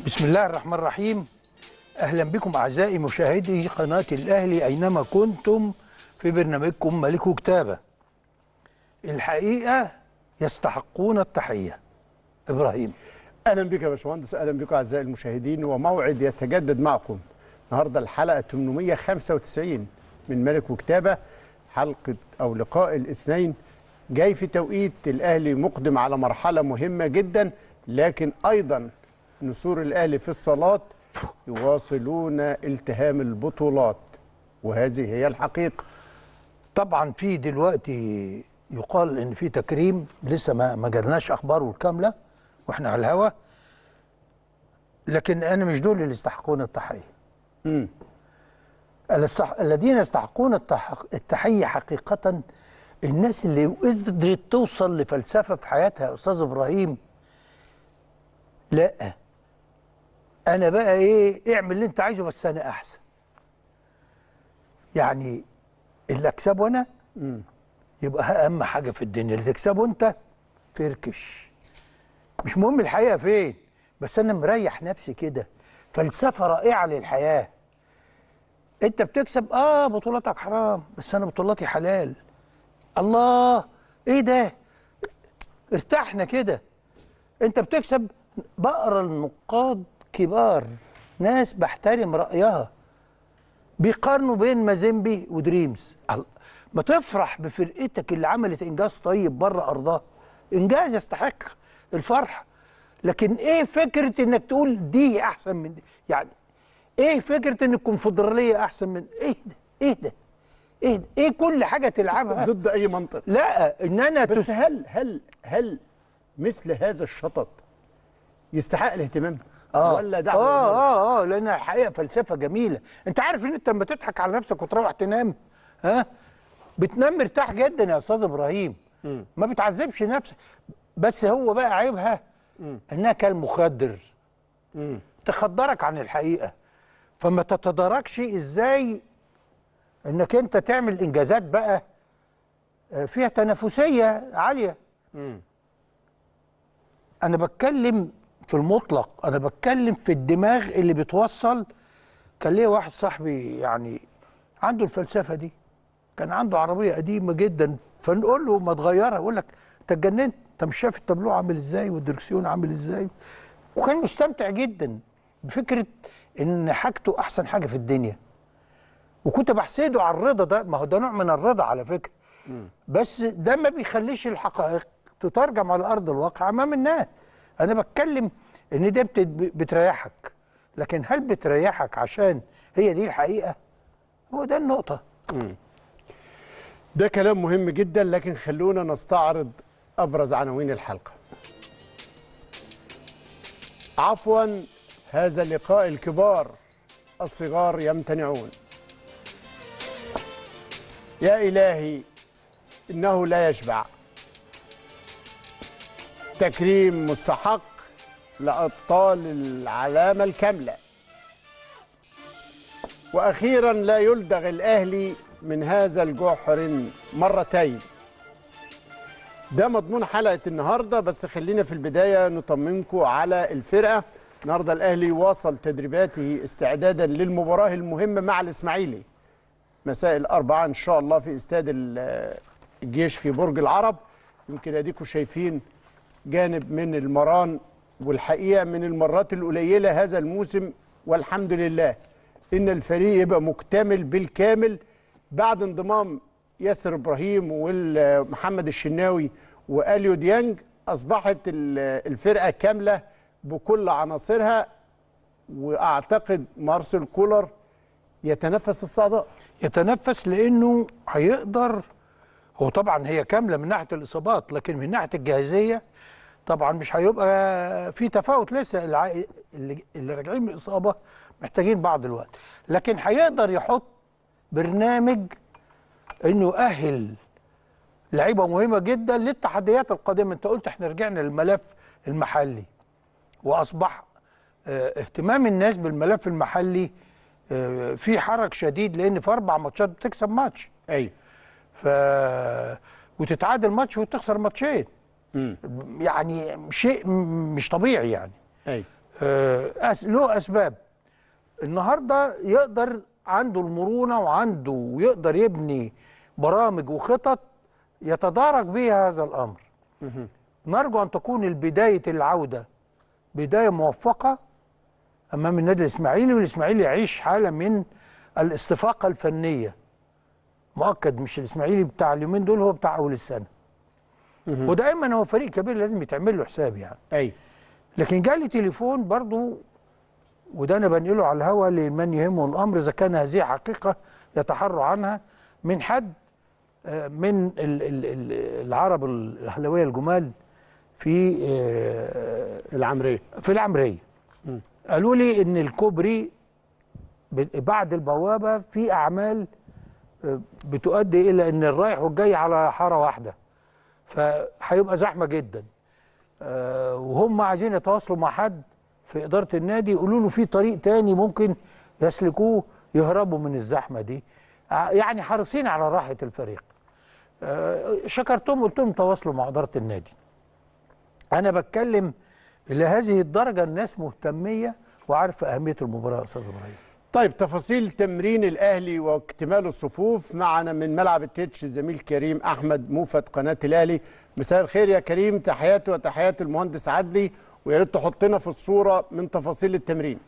بسم الله الرحمن الرحيم اهلا بكم اعزائي مشاهدي قناه الاهلي اينما كنتم في برنامجكم ملك كتابه الحقيقه يستحقون التحيه ابراهيم اهلا بك يا باشمهندس اهلا بكم اعزائي المشاهدين وموعد يتجدد معكم النهارده الحلقه 895 من ملك وكتابه حلقه او لقاء الاثنين جاي في توقيت الاهلي مقدم على مرحله مهمه جدا لكن ايضا نسور الاهلي في الصالات يواصلون التهام البطولات وهذه هي الحقيقه طبعا في دلوقتي يقال ان في تكريم لسه ما ما جالناش اخباره الكامله واحنا على الهوا لكن انا مش دول اللي يستحقون التحيه امم الصح... الذين يستحقون التح... التحيه حقيقه الناس اللي قدرت توصل لفلسفه في حياتها يا استاذ ابراهيم لا انا بقى ايه اعمل اللي انت عايزه بس انا احسن يعني اللي اكسبه انا يبقى اهم حاجه في الدنيا اللي تكسبه انت فركش مش مهم الحقيقه فين بس انا مريح نفسي كده فلسفه رائعه للحياه انت بتكسب اه بطولاتك حرام بس انا بطولاتي حلال الله ايه ده ارتحنا كده انت بتكسب بقرا النقاد كبار ناس بحترم رايها بيقارنوا بين مازيمبي ودريمز ال- ما تفرح بفرقتك اللي عملت انجاز طيب بره ارضها انجاز يستحق الفرح لكن ايه فكره انك تقول دي احسن من دي يعني ايه فكره ان الكونفدراليه احسن من ايه ده ايه ده ايه ده ايه كل حاجه تلعبها ضد اي منطق لا ان انا بس تس... هل هل هل مثل هذا الشطط يستحق الاهتمام اه ولا دعم اه الإدارة؟ اه اه لانها الحقيقه فلسفه جميله انت عارف ان انت لما تضحك على نفسك وتروح تنام ها بتنام مرتاح جدا يا استاذ ابراهيم ما بتعذبش نفسك بس هو بقى عيبها انها كالمخدر مم. تخدرك عن الحقيقه فما تتداركش ازاي انك انت تعمل انجازات بقى آه، فيها تنافسيه عاليه مم. انا بتكلم في المطلق انا بتكلم في الدماغ اللي بتوصل كان ليا واحد صاحبي يعني عنده الفلسفه دي كان عنده عربيه قديمه جدا فنقول له ما تغيرها يقول لك انت اتجننت انت مش شايف التابلو عامل ازاي والدركسيون عامل ازاي وكان مستمتع جدا بفكره ان حاجته احسن حاجه في الدنيا وكنت بحسده على الرضا ده ما هو ده نوع من الرضا على فكره بس ده ما بيخليش الحقائق تترجم على ارض الواقع امام الناس انا بتكلم ان ده بت- بتريحك لكن هل بتريحك عشان هي دي الحقيقه هو ده النقطه ده كلام مهم جدا لكن خلونا نستعرض ابرز عناوين الحلقه عفوا هذا لقاء الكبار الصغار يمتنعون يا الهي انه لا يشبع تكريم مستحق لابطال العلامه الكامله واخيرا لا يلدغ الاهلي من هذا الجحر مرتين ده مضمون حلقه النهارده بس خلينا في البدايه نطمنكم على الفرقه النهارده الاهلي واصل تدريباته استعدادا للمباراه المهمه مع الاسماعيلي مساء الاربعاء ان شاء الله في استاد ال- الجيش في برج العرب يمكن اديكم شايفين جانب من المران والحقيقه من المرات القليله هذا الموسم والحمد لله ان الفريق يبقى مكتمل بالكامل بعد انضمام ياسر ابراهيم ومحمد الشناوي واليو ديانج اصبحت ال- الفرقه كامله بكل عناصرها واعتقد مارسيل كولر يتنفس الصعداء يتنفس لانه هيقدر هو طبعا هي كامله من ناحيه الاصابات لكن من ناحيه الجاهزيه طبعا مش هيبقى في تفاوت لسه الع- اللي اللي راجعين من الاصابه محتاجين بعض الوقت لكن هيقدر يحط برنامج انه يؤهل لعيبه مهمه جدا للتحديات القادمه انت قلت احنا رجعنا للملف المحلي واصبح اه اهتمام الناس بالملف المحلي اه في حرج شديد لان في اربع ماتشات بتكسب ماتش ايوه ف وتتعادل ماتش وتخسر ماتشين امم يعني شيء م- مش طبيعي يعني ايوه آه، أس... له اسباب النهارده يقدر عنده المرونه وعنده ويقدر يبني برامج وخطط يتدارك بها هذا الامر نرجو ان تكون البدايه العوده بدايه موفقه امام النادي الاسماعيلي والاسماعيلي يعيش حاله من الاستفاقه الفنيه مؤكد مش الاسماعيلي بتاع اليومين دول هو بتاع اول السنه ودائما هو فريق كبير لازم يتعمل له حساب يعني اي لكن جالي تليفون برضو وده انا بنقله على الهوا لمن يهمه الامر اذا كان هذه حقيقه يتحروا عنها من حد آه، من ال- ال- ال- العرب الاهلاويه الجمال في آه، العمريه في العمريه قالوا لي ان الكوبري ب- بعد البوابه في اعمال آه، بتؤدي الى ان الرايح والجاي على حاره واحده فهيبقى زحمه جدا آه، وهم عايزين يتواصلوا مع حد في اداره النادي يقولوا له في طريق تاني ممكن يسلكوه يهربوا من الزحمه دي ع- يعني حريصين على راحه الفريق آه، شكرتهم قلت لهم تواصلوا مع اداره النادي انا بتكلم الى هذه الدرجه الناس مهتميه وعارفه اهميه المباراه يا استاذ ابراهيم طيب تفاصيل تمرين الاهلي واكتمال الصفوف معنا من ملعب التتش الزميل كريم احمد موفد قناه الاهلي مساء الخير يا كريم تحياتي وتحيات المهندس عدلي ويا ريت تحطنا في الصوره من تفاصيل التمرين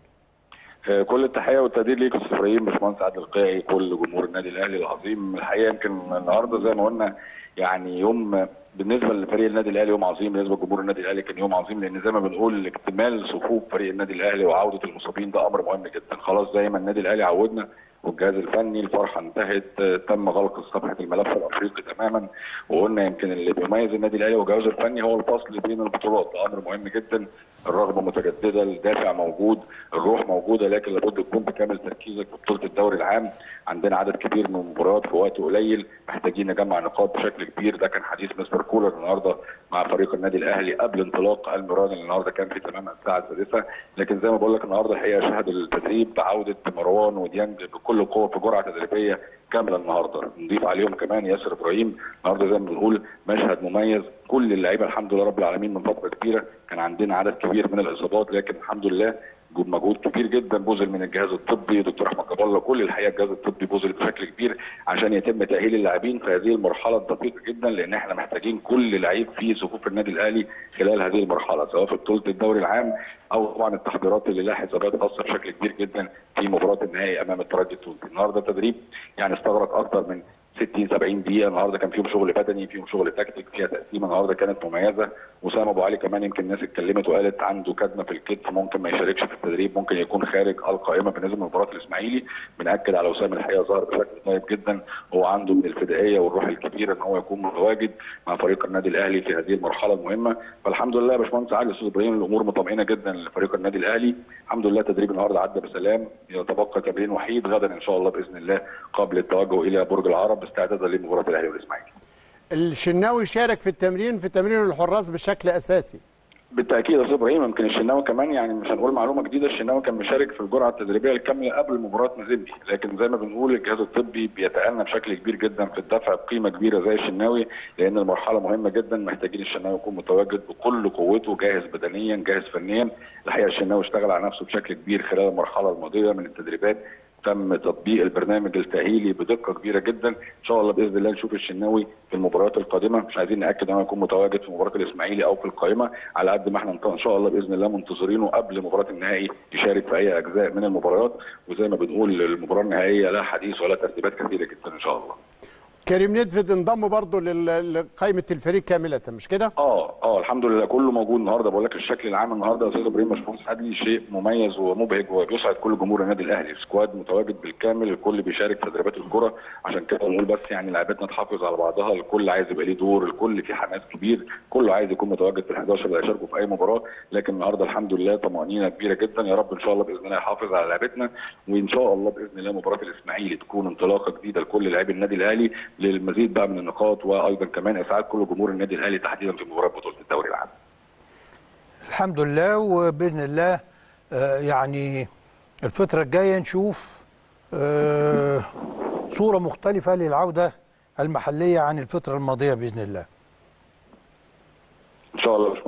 آه، كل التحيه والتقدير ليك يا استاذ ابراهيم باشمهندس عادل القيعي كل جمهور النادي الاهلي العظيم الحقيقه يمكن النهارده زي ما قلنا يعني يوم بالنسبه لفريق النادي الاهلي يوم عظيم بالنسبه لجمهور النادي الاهلي كان يوم عظيم لان زي ما بنقول اكتمال صفوف فريق النادي الاهلي وعوده المصابين ده امر مهم جدا خلاص زي ما النادي الاهلي عودنا والجهاز الفني الفرحه انتهت آه، تم غلق صفحه الملف الافريقي تماما وقلنا يمكن اللي بيميز النادي الاهلي وجهازه الفني هو الفصل بين البطولات ده امر مهم جدا الرغبه متجدده الدافع موجود الروح موجوده لكن لابد تكون بكامل تركيزك في بطوله الدوري العام عندنا عدد كبير من المباريات في وقت قليل محتاجين نجمع نقاط بشكل كبير ده كان حديث مستر كولر النهارده مع فريق النادي الاهلي قبل انطلاق الميران اللي النهارده كان في تمام الساعه السادسه لكن زي ما بقول لك النهارده الحقيقه شهد التدريب بعوده مروان وديانج بكل قوه في جرعه تدريبيه كامله النهارده نضيف عليهم كمان ياسر ابراهيم النهارده زي ما بنقول مشهد مميز كل اللعيبه الحمد لله رب العالمين من فتره كبيره كان عندنا عدد كبير من الاصابات لكن الحمد لله جهد- مجهود كبير جدا بذل من الجهاز الطبي دكتور احمد جاب الله كل الحقيقه الجهاز الطبي بذل بشكل كبير عشان يتم تاهيل اللاعبين في هذه المرحله الدقيقه جدا لان احنا محتاجين كل لعيب في صفوف النادي الاهلي خلال هذه المرحله سواء في بطوله الدوري العام او طبعا التحضيرات اللي لها حسابات خاصه بشكل كبير جدا في مباراه النهائي امام الترجي التونسي النهارده التدريب يعني استغرق اكثر من 60 70 دقيقه النهارده كان فيهم شغل بدني فيهم شغل تكتيك فيها تقسيمه النهارده كانت مميزه وسام ابو علي كمان يمكن الناس اتكلمت وقالت عنده كدمه في الكتف ممكن ما يشاركش في التدريب ممكن يكون خارج القائمه بالنسبه لمباراه الاسماعيلي بناكد على وسام الحقيقه ظهر بشكل طيب جدا هو عنده من الفدائيه والروح الكبيره ان هو يكون متواجد مع فريق النادي الاهلي في هذه المرحله المهمه فالحمد لله يا باشمهندس علي استاذ ابراهيم الامور مطمئنه جدا لفريق النادي الاهلي الحمد لله تدريب النهارده عدى بسلام يتبقى تمرين وحيد غدا ان شاء الله باذن الله قبل التوجه الى برج العرب استعدادا لمباراه الاهلي والاسماعيلي الشناوي شارك في التمرين في تمرين الحراس بشكل اساسي بالتاكيد يا استاذ ابراهيم يمكن الشناوي كمان يعني مش هنقول معلومه جديده الشناوي كان مشارك في الجرعه التدريبيه الكامله قبل مباراه مازيمبي لكن زي ما بنقول الجهاز الطبي بيتأنى بشكل كبير جدا في الدفع بقيمه كبيره زي الشناوي لان المرحله مهمه جدا محتاجين الشناوي يكون متواجد بكل قوته جاهز بدنيا جاهز فنيا الحقيقه الشناوي اشتغل على نفسه بشكل كبير خلال المرحله الماضيه من التدريبات تم تطبيق البرنامج التاهيلي بدقه كبيره جدا ان شاء الله باذن الله نشوف الشناوي في المباريات القادمه مش عايزين ناكد ان هو يكون متواجد في مباراه الاسماعيلي او في القائمه على قد ما احنا ان شاء الله باذن الله منتظرينه قبل مباراه النهائي يشارك في اي اجزاء من المباريات وزي ما بنقول المباراه النهائيه لا حديث ولا ترتيبات كثيره جدا ان شاء الله كريم ندفد انضم برضه لل- لقائمه الفريق كامله مش كده؟ اه اه الحمد لله كله موجود النهارده بقول لك الشكل العام النهارده يا استاذ ابراهيم باشمهندس عدلي شيء مميز ومبهج وبيسعد كل جمهور النادي الاهلي سكواد متواجد بالكامل الكل بيشارك في تدريبات الكره عشان كده بنقول بس يعني لعيبتنا تحافظ على بعضها الكل عايز يبقى ليه دور الكل في حماس كبير كله عايز يكون متواجد في ال 11 اللي هيشاركوا في اي مباراه لكن النهارده الحمد لله طمانينه كبيره جدا يا رب ان شاء الله باذن الله يحافظ على لعيبتنا وان شاء الله باذن الله مباراه الاسماعيلي تكون انطلاقه جديده لكل لاعبي النادي الاهلي للمزيد بقى من النقاط وايضا كمان اسعاد كل جمهور النادي الاهلي تحديدا في مباراه بطوله الدوري العام الحمد لله وباذن الله آه، يعني الفتره الجايه نشوف آه، صوره مختلفه للعوده المحليه عن الفتره الماضيه باذن الله ان شاء الله يا باشمهندس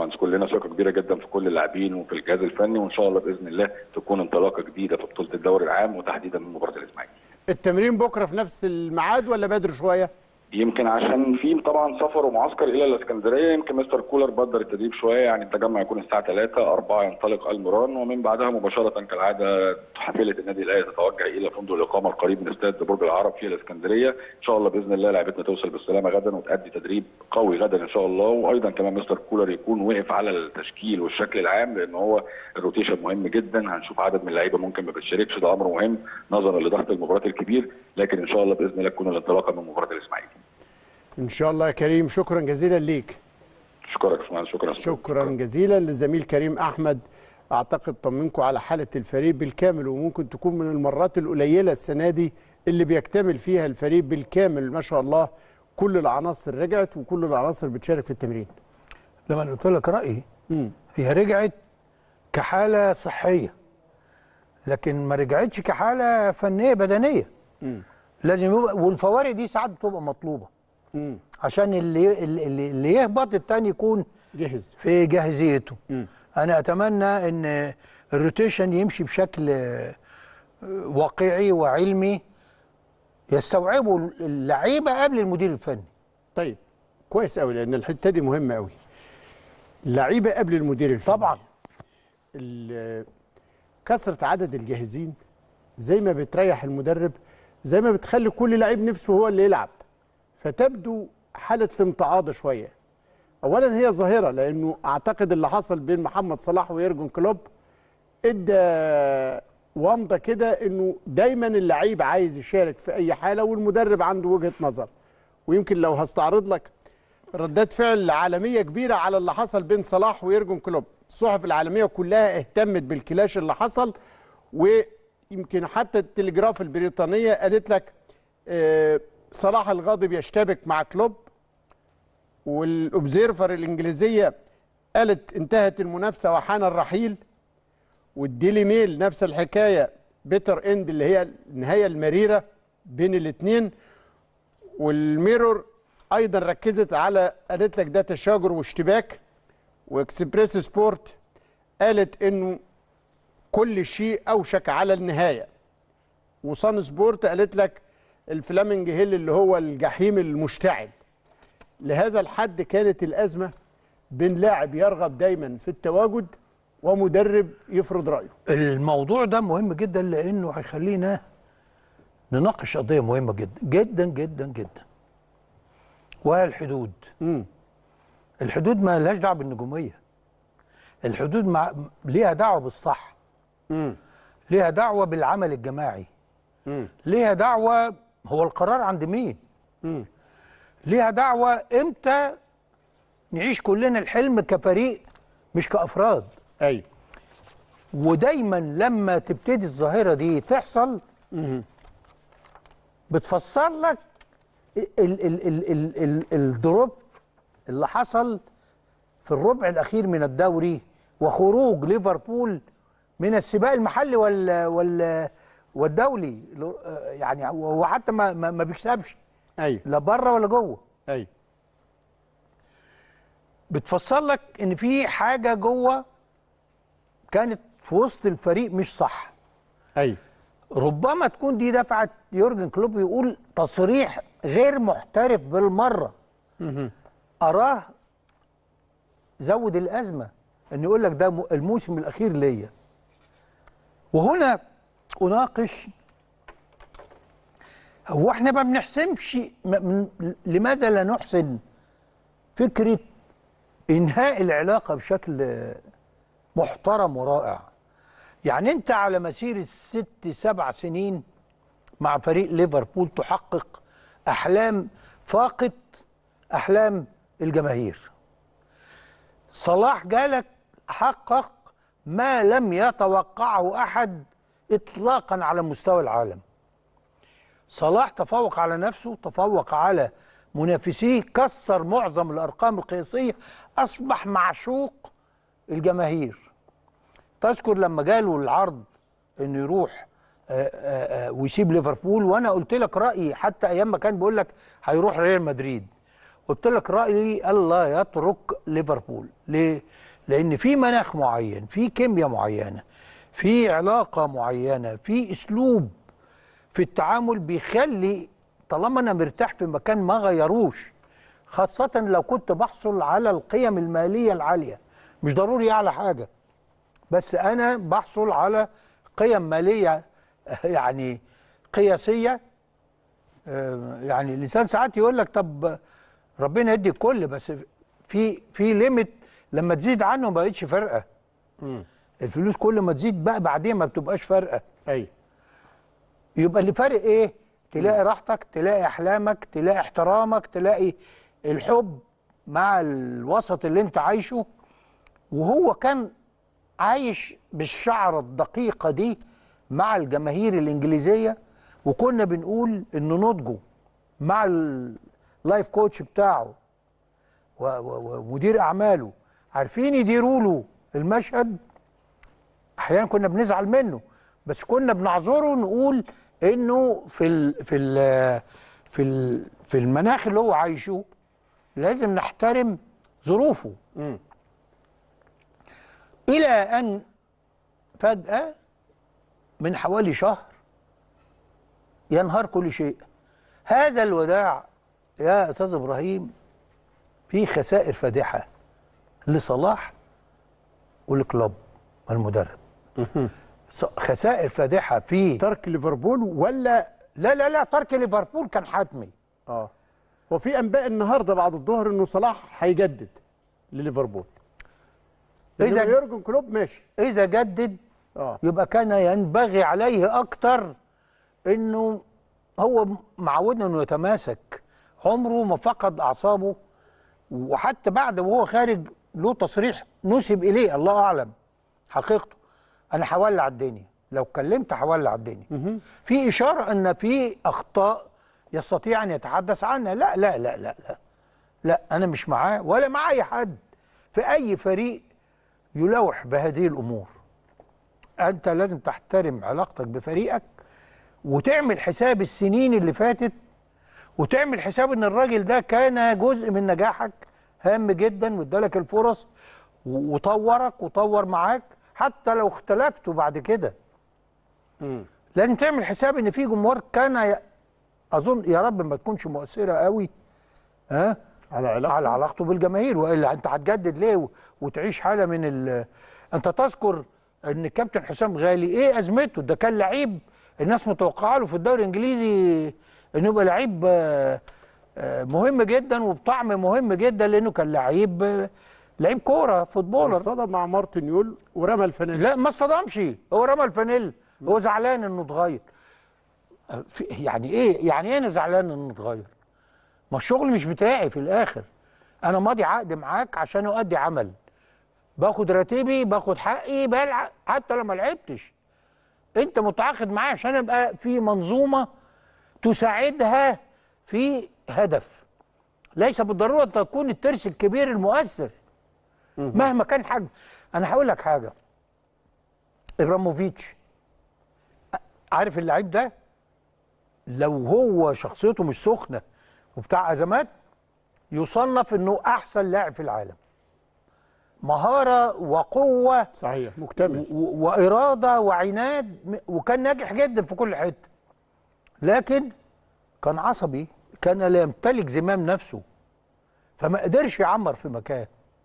باشمهندس كلنا ثقه كبيره جدا في كل اللاعبين وفي الجهاز الفني وان شاء الله باذن الله تكون انطلاقه جديده في بطوله الدوري العام وتحديدا من مباراه الاسماعيلي التمرين بكره في نفس الميعاد ولا بدري شويه يمكن عشان في طبعا سفر ومعسكر الى الاسكندريه يمكن مستر كولر بدر التدريب شويه يعني التجمع يكون الساعه 3 4 ينطلق المران ومن بعدها مباشره كالعاده حافله النادي الاهلي تتوجه الى فندق الاقامه القريب من استاد برج العرب في الاسكندريه ان شاء الله باذن الله لعبتنا توصل بالسلامه غدا وتادي تدريب قوي غدا ان شاء الله وايضا كمان مستر كولر يكون وقف على التشكيل والشكل العام لان هو الروتيشن مهم جدا هنشوف عدد من اللعيبه ممكن ما بتشاركش ده امر مهم نظرا لضغط المباراه الكبير لكن ان شاء الله باذن الله تكون الانطلاقه من مباراه الاسماعيلي ان شاء الله يا كريم شكرا جزيلا ليك شكرا يا باشمهندس شكرا شكرا جزيلا للزميل كريم احمد اعتقد طمنكم على حاله الفريق بالكامل وممكن تكون من المرات القليله السنه دي اللي بيكتمل فيها الفريق بالكامل ما شاء الله كل العناصر رجعت وكل العناصر بتشارك في التمرين لما أنا قلت لك رايي مم. هي رجعت كحاله صحيه لكن ما رجعتش كحاله فنيه بدنيه مم. لازم يبقى والفوارق دي ساعات بتبقى مطلوبه مم. عشان اللي اللي, اللي يهبط التاني يكون جهز في جاهزيته مم. انا اتمنى ان الروتيشن يمشي بشكل آه، واقعي وعلمي يستوعبوا اللعيبه قبل المدير الفني طيب كويس قوي لان الحته دي مهمه قوي اللعيبه قبل المدير الفني طبعا ال- كثره عدد الجاهزين زي ما بتريح المدرب زي ما بتخلي كل لعيب نفسه هو اللي يلعب فتبدو حاله الامتعاض شويه اولا هي ظاهره لانه اعتقد اللي حصل بين محمد صلاح ويرجن كلوب ادى ومضه كده انه دايما اللعيب عايز يشارك في اي حاله والمدرب عنده وجهه نظر ويمكن لو هستعرض لك ردات فعل عالميه كبيره على اللي حصل بين صلاح ويرجن كلوب الصحف العالميه كلها اهتمت بالكلاش اللي حصل ويمكن حتى التلجراف البريطانيه قالت لك آه، صلاح الغاضب يشتبك مع كلوب والاوبزيرفر الانجليزيه قالت انتهت المنافسه وحان الرحيل والديلي ميل نفس الحكايه بيتر اند اللي هي النهايه المريره بين الاثنين والميرور ايضا ركزت على قالت لك ده تشاجر واشتباك واكسبريس سبورت قالت انه كل شيء اوشك على النهايه وصن سبورت قالت لك الفلامنج هيل اللي هو الجحيم المشتعل لهذا الحد كانت الازمه بين لاعب يرغب دايما في التواجد ومدرب يفرض رايه الموضوع ده مهم جدا لانه هيخلينا نناقش قضيه مهمه جدا جدا جدا جدا وهي الحدود امم الحدود ما لهاش دعوه بالنجوميه الحدود مع... ليها دعوه بالصح امم ليها دعوه بالعمل الجماعي امم ليها دعوه هو القرار عند مين امم ليها دعوه امتى نعيش كلنا الحلم كفريق مش كافراد ايوه ودايما لما تبتدي الظاهره دي تحصل مم. بتفسر لك ال ال ال ال ال الدروب اللي حصل في الربع الاخير من الدوري وخروج ليفربول من السباق المحلي وال وال والدولي لو- آه، يعني هو حتى ما ما ما بيكسبش ايوه لا بره ولا جوه ايوه بتفسر لك ان في حاجه جوه كانت في وسط الفريق مش صح ايوه ربما تكون دي دفعت يورجن كلوب يقول تصريح غير محترف بالمره اراه زود الازمه ان يقول لك ده م- الموسم الاخير ليا وهنا اناقش هو احنا ما بنحسمش م- م- لماذا لا نحسن فكره انهاء العلاقه بشكل محترم ورائع يعني انت على مسير الست سبع سنين مع فريق ليفربول تحقق احلام فاقت احلام الجماهير صلاح جالك حقق ما لم يتوقعه احد اطلاقا على مستوى العالم صلاح تفوق على نفسه تفوق على منافسيه كسر معظم الارقام القياسيه اصبح معشوق الجماهير تذكر لما جاله العرض انه يروح آه، آه، آه، ويسيب ليفربول وانا قلت لك رايي حتى ايام ما كان بيقول لك هيروح ريال مدريد قلت لك رايي الا يترك ليفربول ليه لان في مناخ معين في كيمياء معينه في علاقه معينه في اسلوب في التعامل بيخلي طالما انا مرتاح في مكان ما غيروش خاصه لو كنت بحصل على القيم الماليه العاليه مش ضروري اعلى حاجه بس انا بحصل على قيم ماليه يعني قياسيه آه، يعني الانسان ساعات يقول لك طب ربنا يدي الكل بس في في ليميت لما تزيد عنه ما بقتش فارقه الفلوس كل ما تزيد بقى بعدين ما بتبقاش فارقه ايوه يبقى اللي فارق ايه تلاقي راحتك تلاقي احلامك تلاقي احترامك تلاقي الحب مع الوسط اللي انت عايشه وهو كان عايش بالشعر الدقيقة دي مع الجماهير الإنجليزية وكنا بنقول إن نضجه مع اللايف كوتش بتاعه و- و- ومدير أعماله عارفين يديروا له المشهد أحيانا كنا بنزعل منه بس كنا بنعذره نقول إنه في ال في ال في ال في المناخ اللي هو عايشه لازم نحترم ظروفه مم. إلى أن فجأة من حوالي شهر ينهار كل شيء هذا الوداع يا أستاذ إبراهيم فيه خسائر فادحة لصلاح والكلوب والمدرب ص- خسائر فادحة في ترك ليفربول ولا لا لا لا ترك ليفربول كان حتمي اه وفي انباء النهارده بعد الظهر انه صلاح هيجدد لليفربول إذا- اذا يورجن كلوب ماشي إذا جدد اه يبقى كان ينبغي عليه اكتر انه هو معودنا انه يتماسك عمره ما فقد اعصابه وحتى بعد وهو خارج له تصريح نسب اليه الله اعلم حقيقته انا هولع الدنيا لو اتكلمت هولع الدنيا في اشاره ان في اخطاء يستطيع ان يتحدث عنها لا لا لا لا لا لا انا مش معاه ولا مع اي حد في اي فريق يلوح بهذه الامور انت لازم تحترم علاقتك بفريقك وتعمل حساب السنين اللي فاتت وتعمل حساب ان الراجل ده كان جزء من نجاحك هام جدا وادالك الفرص و- وطورك وطور معاك حتى لو اختلفتوا بعد كده مم. لازم تعمل حساب ان في جمهور كان ي... اظن يا رب ما تكونش مؤثره قوي ها على علاقه على علاقته بالجماهير والا انت هتجدد ليه و- وتعيش حاله من ال انت تذكر ان كابتن حسام غالي ايه ازمته ده كان لعيب الناس متوقعه له في الدوري الانجليزي انه يبقى لعيب آه، آه، مهم جدا وبطعم مهم جدا لانه كان لعيب آه، لعيب كوره فوتبولر اصطدم مع مارتن يول ورمى الفانيلا لا ما اصطدمش هو رمى الفانيل هو زعلان انه اتغير آه، في- يعني ايه يعني ايه انا زعلان انه اتغير ما الشغل مش بتاعي في الاخر انا ماضي عقد معاك عشان اؤدي عمل باخد راتبي باخد حقي بلعب حتى لو ما لعبتش انت متعاقد معايا عشان ابقى في منظومه تساعدها في هدف ليس بالضروره ان تكون الترس الكبير المؤثر مهما كان حجم انا هقول لك حاجه ابراموفيتش عارف اللعيب ده لو هو شخصيته مش سخنه وبتاع ازمات يصنف انه احسن لاعب في العالم مهاره وقوه صحيح مكتمل و- واراده وعناد م- وكان ناجح جدا في كل حته لكن كان عصبي كان لا يمتلك زمام نفسه فما قدرش يعمر في مكان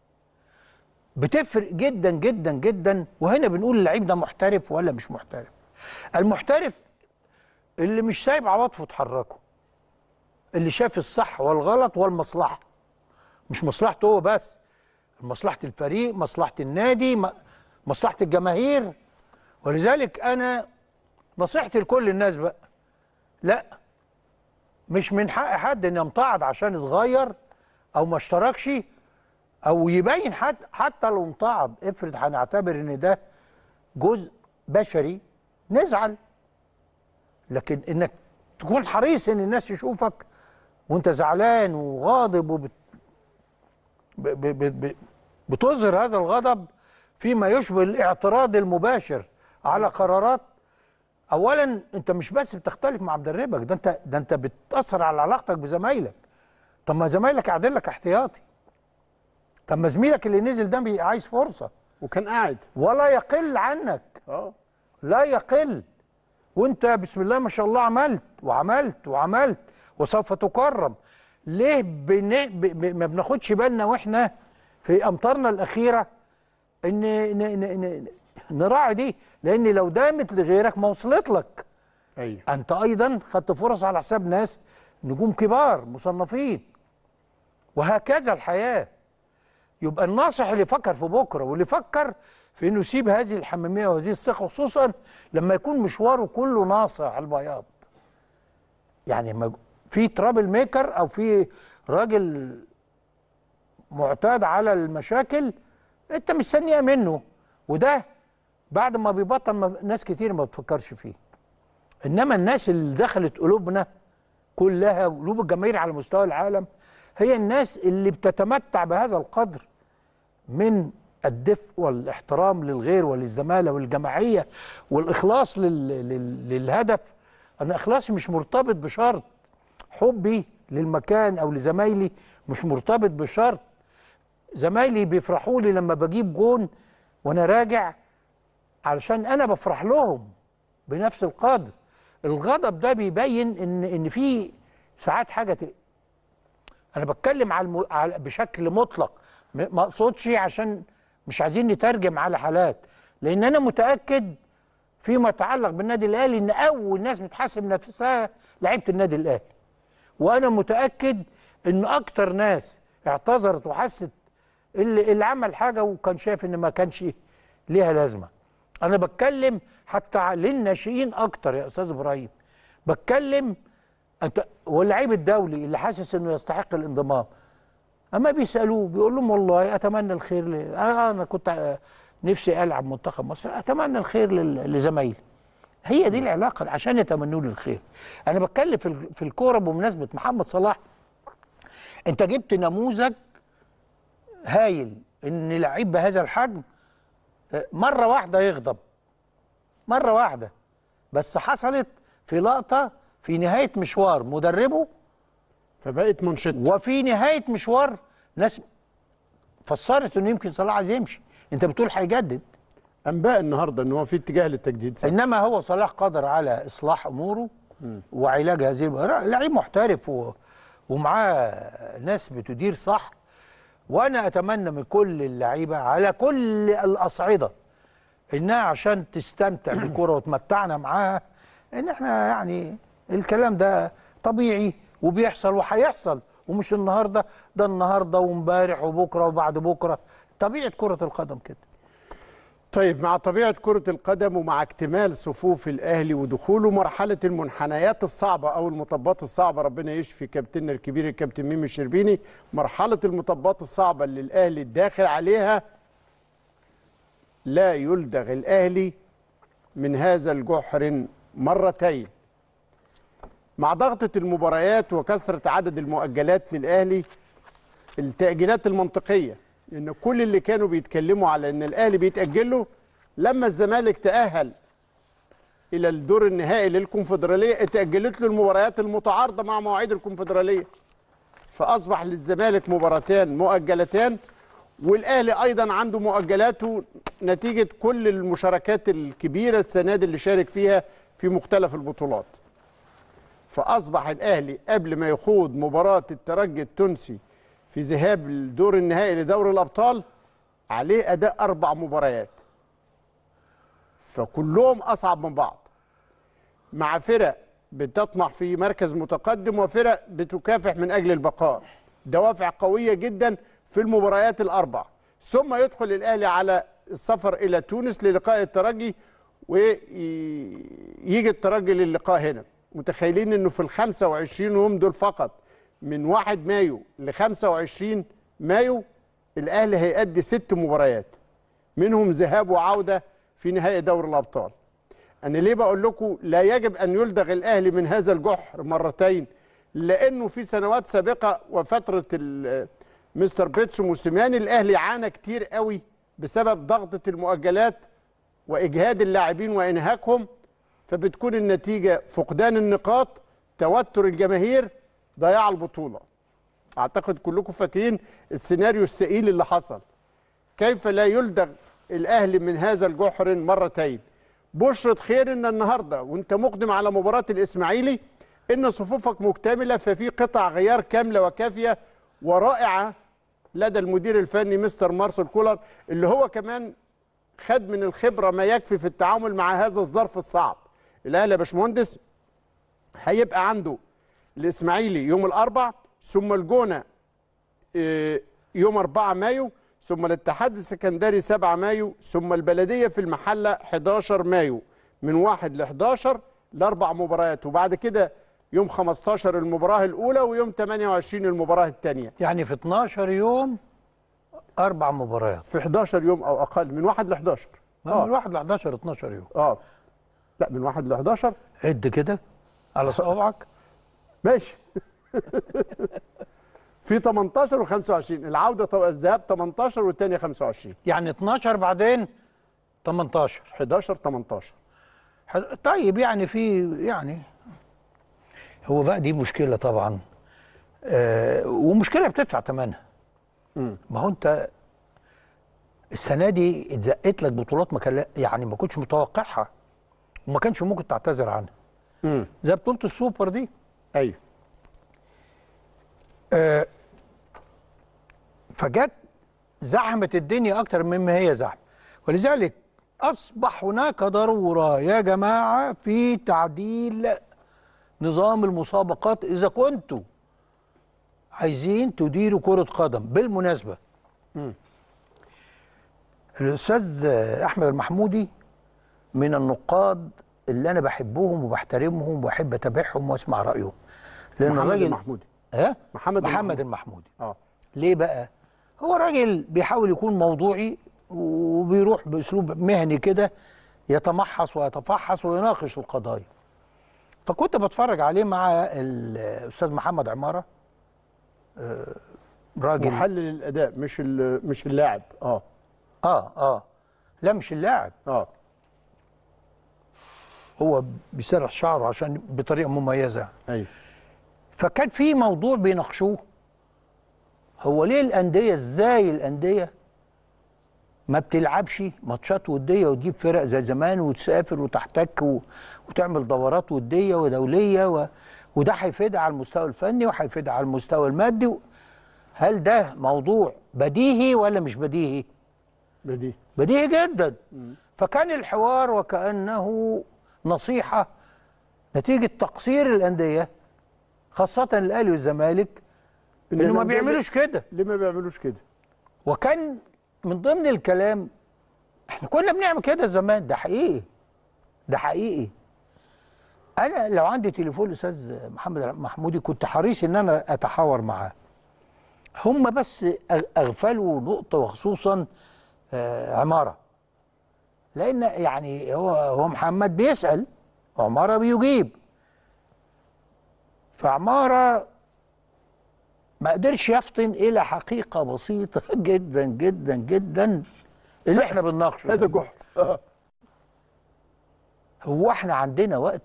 بتفرق جدا جدا جدا وهنا بنقول اللعيب ده محترف ولا مش محترف المحترف اللي مش سايب عواطفه تحركه اللي شاف الصح والغلط والمصلحه مش مصلحته هو بس مصلحه الفريق مصلحه النادي م- مصلحه الجماهير ولذلك انا نصيحتي لكل الناس بقى لا مش من حق حد ان يمتعض عشان يتغير او ما اشتركش او يبين حتى حتى لو امتعض افرض هنعتبر ان ده جزء بشري نزعل لكن انك تكون حريص ان الناس تشوفك وانت زعلان وغاضب وبت ب- ب- ب- ب- بتظهر هذا الغضب فيما يشبه الاعتراض المباشر على قرارات اولا انت مش بس بتختلف مع مدربك ده انت ده انت بتاثر على علاقتك بزمايلك طب ما زمايلك قاعدين لك احتياطي طب ما زميلك اللي نزل ده بي- عايز فرصه وكان قاعد ولا يقل عنك اه لا يقل وانت بسم الله ما شاء الله عملت وعملت وعملت وسوف تكرم ليه بن... ب... ب... ما بناخدش بالنا واحنا في امطارنا الاخيره ان ن... ن... ن... نراعي دي لان لو دامت لغيرك ما وصلت لك ايوه انت ايضا خدت فرص على حساب ناس نجوم كبار مصنفين وهكذا الحياه يبقى الناصح اللي يفكر في بكره واللي يفكر في انه يسيب هذه الحميميه وهذه الثقه خصوصا لما يكون مشواره كله ناصع على البياض يعني ما في ترابل ميكر او في راجل معتاد على المشاكل انت مستنيه منه وده بعد ما بيبطل ما- ناس كتير ما بتفكرش فيه انما الناس اللي دخلت قلوبنا كلها وقلوب الجماهير على مستوى العالم هي الناس اللي بتتمتع بهذا القدر من الدفء والاحترام للغير وللزماله والجماعيه والاخلاص لل... لل... للهدف انا اخلاصي مش مرتبط بشرط حبي للمكان او لزمايلي مش مرتبط بشرط زمايلي بيفرحوا لي لما بجيب جون وانا راجع علشان انا بفرح لهم بنفس القدر الغضب ده بيبين ان ان في ساعات حاجه ت... انا بتكلم على, الم... على بشكل مطلق م- ما اقصدش عشان مش عايزين نترجم على حالات لان انا متاكد فيما يتعلق بالنادي الاهلي ان اول ناس بتحاسب نفسها لعيبه النادي الاهلي وانا متاكد ان اكتر ناس اعتذرت وحست اللي, اللي عمل حاجه وكان شايف ان ما كانش ليها لازمه انا بتكلم حتى ع- للناشئين اكتر يا استاذ ابراهيم بتكلم انت واللعيب الدولي اللي حاسس انه يستحق الانضمام اما بيسالوه بيقول لهم والله اتمنى الخير ل... انا أنا كنت آه، نفسي العب منتخب مصر اتمنى الخير لل- لزمايلي هي دي العلاقه عشان يتمنوا لي الخير انا بتكلم في ال- في الكوره بمناسبه محمد صلاح انت جبت نموذج هايل ان لعيب بهذا الحجم آه، مره واحده يغضب مره واحده بس حصلت في لقطه في نهايه مشوار مدربه فبقت منشطه وفي نهايه مشوار ناس فسرت انه يمكن صلاح عايز يمشي انت بتقول هيجدد انباء النهارده ان هو في اتجاه للتجديد انما هو صلاح قادر على اصلاح اموره وعلاج هذه الم- لعيب محترف و... ومعاه ناس بتدير صح وانا اتمنى من كل اللعيبه على كل الاصعده انها عشان تستمتع بالكره وتمتعنا معاها ان احنا يعني الكلام ده طبيعي وبيحصل وهيحصل ومش النهارده ده النهارده وامبارح وبكره وبعد بكره طبيعه كره القدم كده طيب مع طبيعة كرة القدم ومع اكتمال صفوف الأهلي ودخوله مرحلة المنحنيات الصعبة أو المطبات الصعبة ربنا يشفي كابتننا الكبير الكابتن ميمي الشربيني مرحلة المطبات الصعبة اللي الأهلي داخل عليها لا يلدغ الأهلي من هذا الجحر مرتين مع ضغطة المباريات وكثرة عدد المؤجلات للأهلي التأجيلات المنطقية ان كل اللي كانوا بيتكلموا على ان الاهلي بيتاجل له لما الزمالك تاهل الى الدور النهائي للكونفدراليه اتاجلت له المباريات المتعارضه مع مواعيد الكونفدراليه فاصبح للزمالك مباراتان مؤجلتان والاهلي ايضا عنده مؤجلاته نتيجه كل المشاركات الكبيره السنه دي اللي شارك فيها في مختلف البطولات فاصبح الاهلي قبل ما يخوض مباراه الترجي التونسي في ذهاب الدور النهائي لدوري الابطال عليه اداء اربع مباريات فكلهم اصعب من بعض مع فرق بتطمح في مركز متقدم وفرق بتكافح من اجل البقاء دوافع قويه جدا في المباريات الاربع ثم يدخل الاهلي على السفر الى تونس للقاء الترجي ويجي الترجي للقاء هنا متخيلين انه في ال 25 يوم دول فقط من 1 مايو ل 25 مايو الاهلي هيأدي ست مباريات منهم ذهاب وعوده في نهائي دوري الابطال. انا ليه بقول لكم لا يجب ان يلدغ الاهلي من هذا الجحر مرتين لانه في سنوات سابقه وفتره ال- مستر بيتسو موسيماني الاهلي عانى كتير قوي بسبب ضغطه المؤجلات واجهاد اللاعبين وانهاكهم فبتكون النتيجه فقدان النقاط توتر الجماهير ضياع البطوله اعتقد كلكم فاكرين السيناريو الثقيل اللي حصل كيف لا يلدغ الاهلي من هذا الجحر مرتين بشرة خير ان النهارده وانت مقدم على مباراه الاسماعيلي ان صفوفك مكتمله ففي قطع غيار كامله وكافيه ورائعه لدى المدير الفني مستر مارسيل كولر اللي هو كمان خد من الخبره ما يكفي في التعامل مع هذا الظرف الصعب الاهلي يا باشمهندس هيبقى عنده الاسماعيلي يوم الاربع ثم الجونه آه، يوم 4 مايو ثم الاتحاد السكندري 7 مايو ثم البلديه في المحله 11 مايو من 1 ل 11 لاربع مباريات وبعد كده يوم 15 المباراه الاولى ويوم 28 المباراه الثانيه يعني في 12 يوم اربع مباريات في 11 يوم او اقل من 1 ل 11 من اه الواحد ل 11 12 يوم اه لا من 1 ل 11 عد كده على صوابعك ماشي في 18 و25 العوده طب الذهاب 18 والثانيه 25 يعني 12 بعدين 18 11 18 حد- طيب يعني في يعني هو بقى دي مشكله طبعا آه ومشكله بتدفع ثمنها مم. ما هو انت السنه دي اتزقت لك بطولات ما كان يعني ما كنتش متوقعها وما كانش ممكن تعتذر عنها امم زي بطوله السوبر دي ايوه آه، فجت زحمت الدنيا اكتر مما هي زحمه ولذلك اصبح هناك ضروره يا جماعه في تعديل نظام المسابقات اذا كنتوا عايزين تديروا كره قدم بالمناسبه مم. الاستاذ احمد المحمودي من النقاد اللي انا بحبهم وبحترمهم واحب اتابعهم واسمع رايهم لان محمد الراجل المحمودي ها محمد محمد المحمودي. المحمودي اه ليه بقى هو راجل بيحاول يكون موضوعي وبيروح باسلوب مهني كده يتمحص ويتفحص ويناقش القضايا فكنت بتفرج عليه مع الاستاذ محمد عماره آه، راجل محلل الاداء مش ال- مش اللاعب اه اه اه لا مش اللاعب اه هو بيسرح شعره عشان بطريقه مميزه ايوه فكان في موضوع بيناقشوه هو ليه الانديه ازاي الانديه ما بتلعبش ماتشات وديه وتجيب فرق زي زمان وتسافر وتحتك و... وتعمل دورات وديه ودوليه و... وده هيفيدها على المستوى الفني وهيفيدها على المستوى المادي و... هل ده موضوع بديهي ولا مش بديهي؟ بديه بديهي جدا فكان الحوار وكأنه نصيحة نتيجة تقصير الأندية خاصة الأهلي والزمالك إن إنه ما الأندية بيعملوش كده ليه ما بيعملوش كده وكان من ضمن الكلام احنا كنا بنعمل كده زمان ده حقيقي ده حقيقي انا لو عندي تليفون الاستاذ محمد محمودي كنت حريص ان انا اتحاور معاه هم بس أغ- اغفلوا نقطه وخصوصا آه، عماره لان يعني هو هو محمد بيسال وعماره بيجيب فعماره ما قدرش يفطن الى حقيقه بسيطه جدا جدا جدا اللي احنا بنناقشه هذا جحر آه. هو احنا عندنا وقت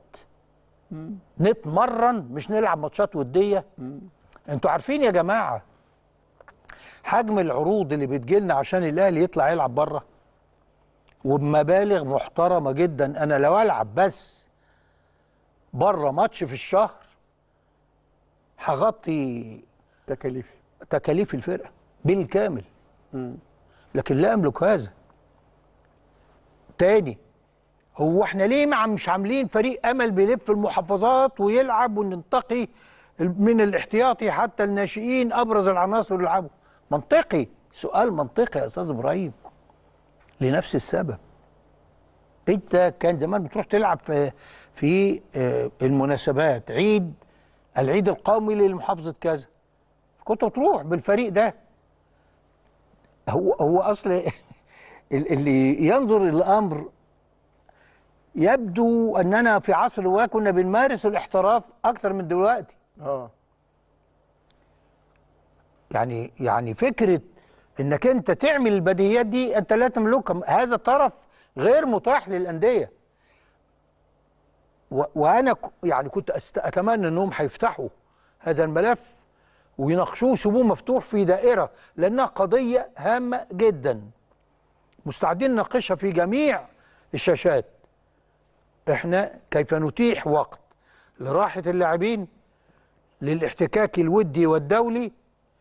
نتمرن مش نلعب ماتشات وديه انتوا عارفين يا جماعه حجم العروض اللي بتجيلنا عشان الاهلي يطلع يلعب بره وبمبالغ محترمه جدا انا لو العب بس بره ماتش في الشهر هغطي تكاليف تكاليف الفرقه بالكامل لكن لا املك هذا تاني هو احنا ليه مع مش عاملين فريق امل بيلف المحافظات ويلعب وننتقي من الاحتياطي حتى الناشئين ابرز العناصر اللي يلعبوا منطقي سؤال منطقي يا استاذ ابراهيم لنفس السبب انت كان زمان بتروح تلعب في في آه، المناسبات عيد العيد القومي لمحافظه كذا كنت تروح بالفريق ده هو هو اصل ال- اللي ينظر الامر يبدو اننا في عصر ما كنا بنمارس الاحتراف اكتر من دلوقتي اه يعني يعني فكره انك انت تعمل البديهيات دي انت لا تملكها هذا طرف غير متاح للانديه و- وانا ك- يعني كنت أست- اتمنى انهم هيفتحوا هذا الملف ويناقشوه ويسيبوه مفتوح في دائره لانها قضيه هامه جدا مستعدين نناقشها في جميع الشاشات احنا كيف نتيح وقت لراحه اللاعبين للاحتكاك الودي والدولي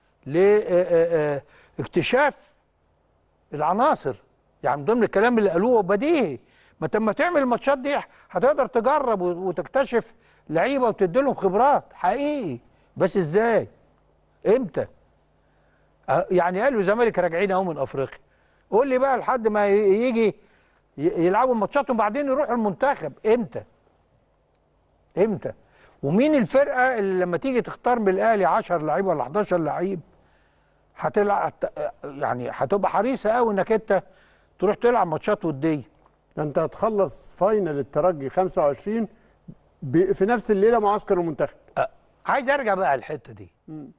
لاكتشاف العناصر يعني من ضمن الكلام اللي قالوه بديهي ما انت لما تعمل الماتشات دي هتقدر تجرب وتكتشف لعيبه وتدي لهم خبرات حقيقي بس ازاي؟ امتى؟ أه، يعني قالوا الزمالك راجعين اهو من افريقيا قول لي بقى لحد ما ي- يجي ي- يلعبوا ماتشاتهم بعدين يروحوا المنتخب امتى؟ امتى؟ ومين الفرقه اللي لما تيجي تختار من الاهلي 10 لعيب ولا 11 لعيب هتلعب يعني هتبقى حريصه قوي انك انت تروح تلعب ماتشات وديه ده انت هتخلص فاينل الترجي 25 ب- في نفس الليله معسكر المنتخب أه، عايز ارجع بقى الحته دي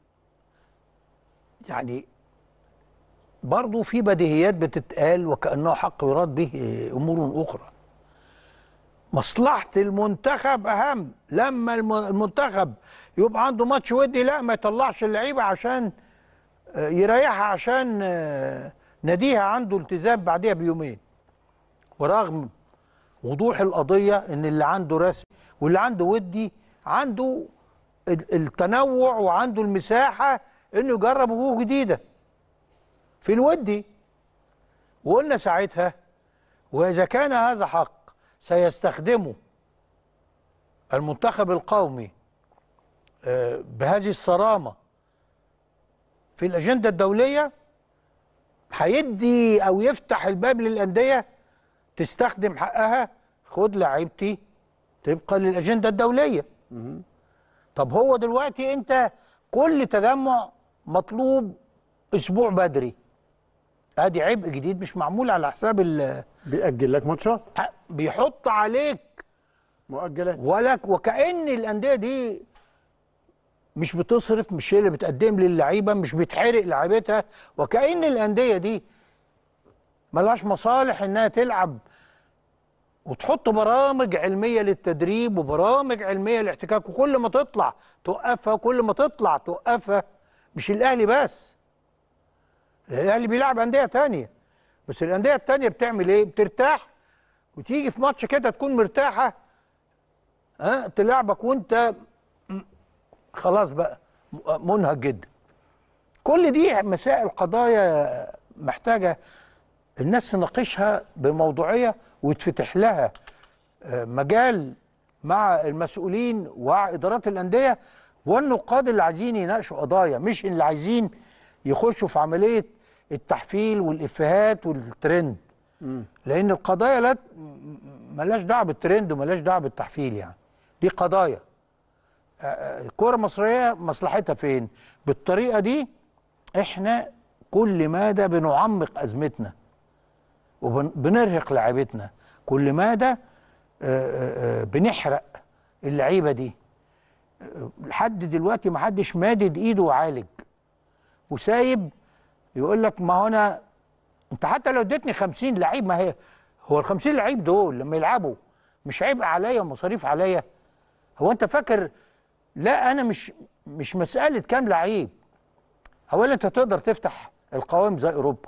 يعني برضو في بديهيات بتتقال وكانه حق يراد به امور اخرى مصلحه المنتخب اهم لما الم- المنتخب يبقى عنده ماتش ودي لا ما يطلعش اللعيبه عشان آه، يريحها عشان آه، ناديها عنده التزام بعدها بيومين ورغم وضوح القضيه ان اللي عنده رسمي واللي عنده ودي عنده ال- التنوع وعنده المساحه انه يجرب وجوه جديده في الودي وقلنا ساعتها واذا كان هذا حق سيستخدمه المنتخب القومي آه، بهذه الصرامه في الاجنده الدوليه هيدي او يفتح الباب للانديه تستخدم حقها خد لعيبتي طبقا للاجنده الدوليه طب هو دلوقتي انت كل تجمع مطلوب اسبوع بدري ادي عبء جديد مش معمول على حساب ال بيأجل لك ماتشات بيحط عليك مؤجلات ولك وكأن الأندية دي مش بتصرف مش هي اللي بتقدم للعيبة مش بتحرق لعيبتها وكأن الأندية دي ملهاش مصالح إنها تلعب وتحط برامج علمية للتدريب وبرامج علمية للاحتكاك وكل ما تطلع توقفها وكل ما تطلع توقفها مش الأهلي بس الأهلي بيلعب أندية تانية بس الأندية التانية بتعمل إيه؟ بترتاح وتيجي في ماتش كده تكون مرتاحة ها تلعبك وانت م- خلاص بقى م- منهك جدا كل دي مسائل قضايا محتاجة الناس تناقشها بموضوعية ويتفتح لها آه، مجال مع المسؤولين وإدارات الأندية والنقاد اللي عايزين يناقشوا قضايا مش اللي عايزين يخشوا في عملية التحفيل والإفيهات والترند لأن القضايا لا م- م- ملاش دعوة بالترند وملاش دعوة بالتحفيل يعني دي قضايا آه، آه، الكرة المصرية مصلحتها فين بالطريقة دي احنا كل مادة بنعمق أزمتنا وبنرهق لعيبتنا كل مادة آه، آه، آه، بنحرق اللعيبة دي آه، لحد دلوقتي ما حدش مادد ايده وعالج وسايب يقول لك ما هو انا انت حتى لو اديتني 50 لعيب ما هي هو ال 50 لعيب دول لما يلعبوا مش عبء عليا ومصاريف عليا هو انت فاكر لا انا مش مش مساله كام لعيب اولا انت تقدر تفتح القوائم زي اوروبا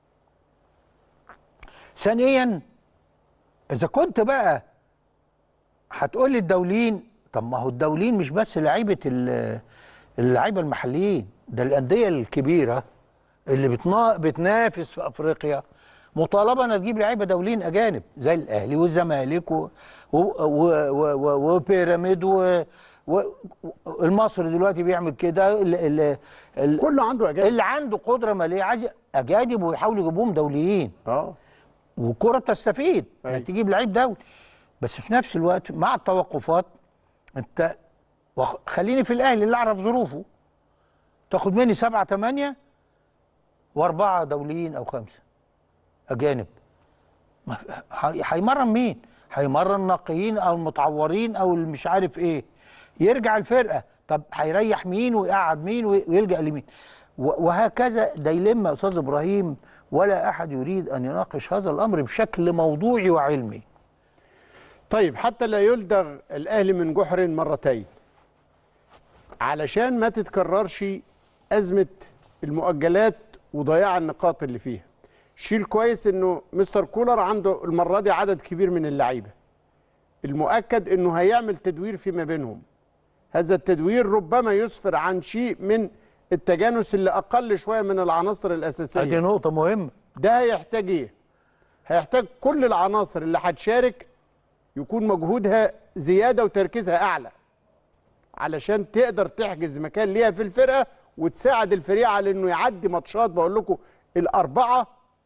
ثانيا اذا كنت بقى هتقول لي الدوليين طب ما هو الدوليين مش بس لعيبه ال- اللعيبه المحليين ده الانديه الكبيره اللي بتنا... بتنافس في افريقيا مطالبه انها تجيب لعيبه دوليين اجانب زي الاهلي والزمالك و... و... و... و... و... وبيراميد و... و... المصري دلوقتي بيعمل كده ال... ال... ال... كله عنده اجازه اللي عنده قدره ماليه عايز اجانب ويحاولوا يجيبوهم دوليين اه والكره تستفيد أيوة. انك تجيب لعيب دولي بس في نفس الوقت مع التوقفات انت وخ- خليني في الاهلي اللي اعرف ظروفه تاخد مني سبعه ثمانيه واربعه دوليين او خمسه اجانب ما- ه- هيمرن مين؟ هيمرن الناقيين او المتعورين او اللي مش عارف ايه يرجع الفرقه طب هيريح مين ويقعد مين وي- ويلجا لمين و- وهكذا ديلما يا استاذ ابراهيم ولا احد يريد ان يناقش هذا الامر بشكل موضوعي وعلمي طيب حتى لا يلدغ الاهلي من جحر مرتين علشان ما تتكررش ازمه المؤجلات وضياع النقاط اللي فيها شيل كويس انه مستر كولر عنده المره دي عدد كبير من اللعيبه المؤكد انه هيعمل تدوير فيما بينهم هذا التدوير ربما يسفر عن شيء من التجانس اللي اقل شويه من العناصر دي الاساسيه نقطه مهمه ده هيحتاج ايه هيحتاج كل العناصر اللي هتشارك يكون مجهودها زياده وتركيزها اعلى علشان تقدر تحجز مكان ليها في الفرقه وتساعد الفريق على انه يعدي ماتشات بقول لكم الاربعه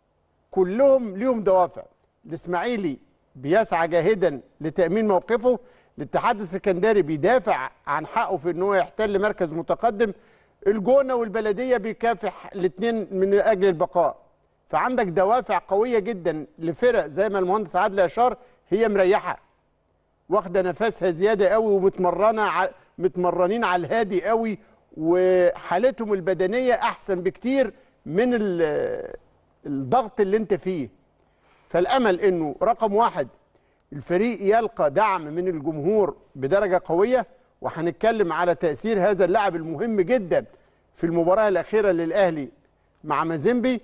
كلهم ليهم دوافع الاسماعيلي بيسعى جاهدا لتامين موقفه الاتحاد السكندري بيدافع عن حقه في ان هو يحتل مركز متقدم الجونه والبلديه بيكافح الاثنين من اجل البقاء فعندك دوافع قويه جدا لفرق زي ما المهندس عادل اشار هي مريحه واخده نفسها زياده قوي ومتمرنه ع... متمرنين على الهادي قوي وحالتهم البدنيه احسن بكتير من ال... الضغط اللي انت فيه فالامل انه رقم واحد الفريق يلقى دعم من الجمهور بدرجه قويه وهنتكلم على تاثير هذا اللاعب المهم جدا في المباراه الاخيره للاهلي مع مازيمبي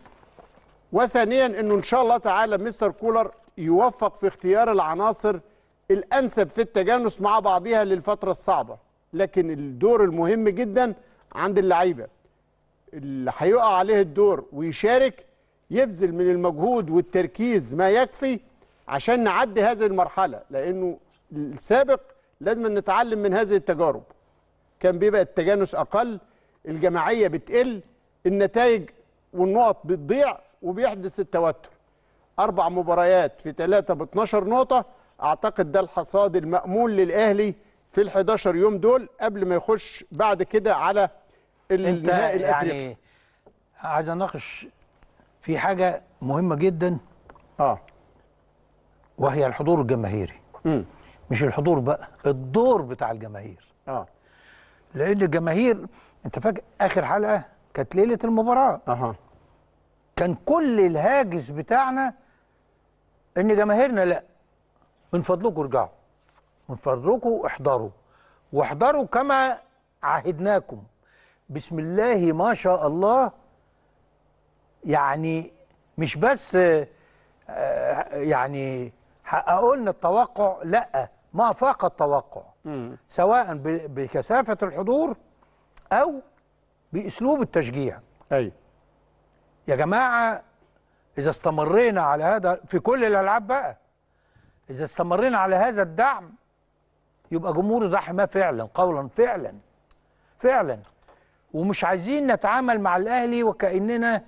وثانيا انه ان شاء الله تعالى مستر كولر يوفق في اختيار العناصر الانسب في التجانس مع بعضها للفتره الصعبه لكن الدور المهم جدا عند اللعيبه اللي هيقع عليه الدور ويشارك يبذل من المجهود والتركيز ما يكفي عشان نعدي هذه المرحله لانه السابق لازم نتعلم من هذه التجارب كان بيبقى التجانس اقل الجماعيه بتقل النتائج والنقط بتضيع وبيحدث التوتر اربع مباريات في ثلاثه ب 12 نقطه اعتقد ده الحصاد المامول للاهلي في ال 11 يوم دول قبل ما يخش بعد كده على انت النهائي الافريقي يعني عايز اناقش في حاجه مهمه جدا اه وهي الحضور الجماهيري امم مش الحضور بقى الدور بتاع الجماهير اه لان الجماهير انت فاكر اخر حلقه كانت ليله المباراه اها كان كل الهاجس بتاعنا ان جماهيرنا لا من فضلكم ارجعوا من فضلكم احضروا واحضروا كما عهدناكم بسم الله ما شاء الله يعني مش بس آه، آه، يعني حققوا لنا التوقع لا ما فاق التوقع امم سواء ب- بكثافه الحضور او باسلوب التشجيع ايوه يا جماعة إذا استمرينا على هذا في كل الألعاب بقى إذا استمرينا على هذا الدعم يبقى جمهور ده حماه فعلا قولا فعلا فعلا ومش عايزين نتعامل مع الأهلي وكأننا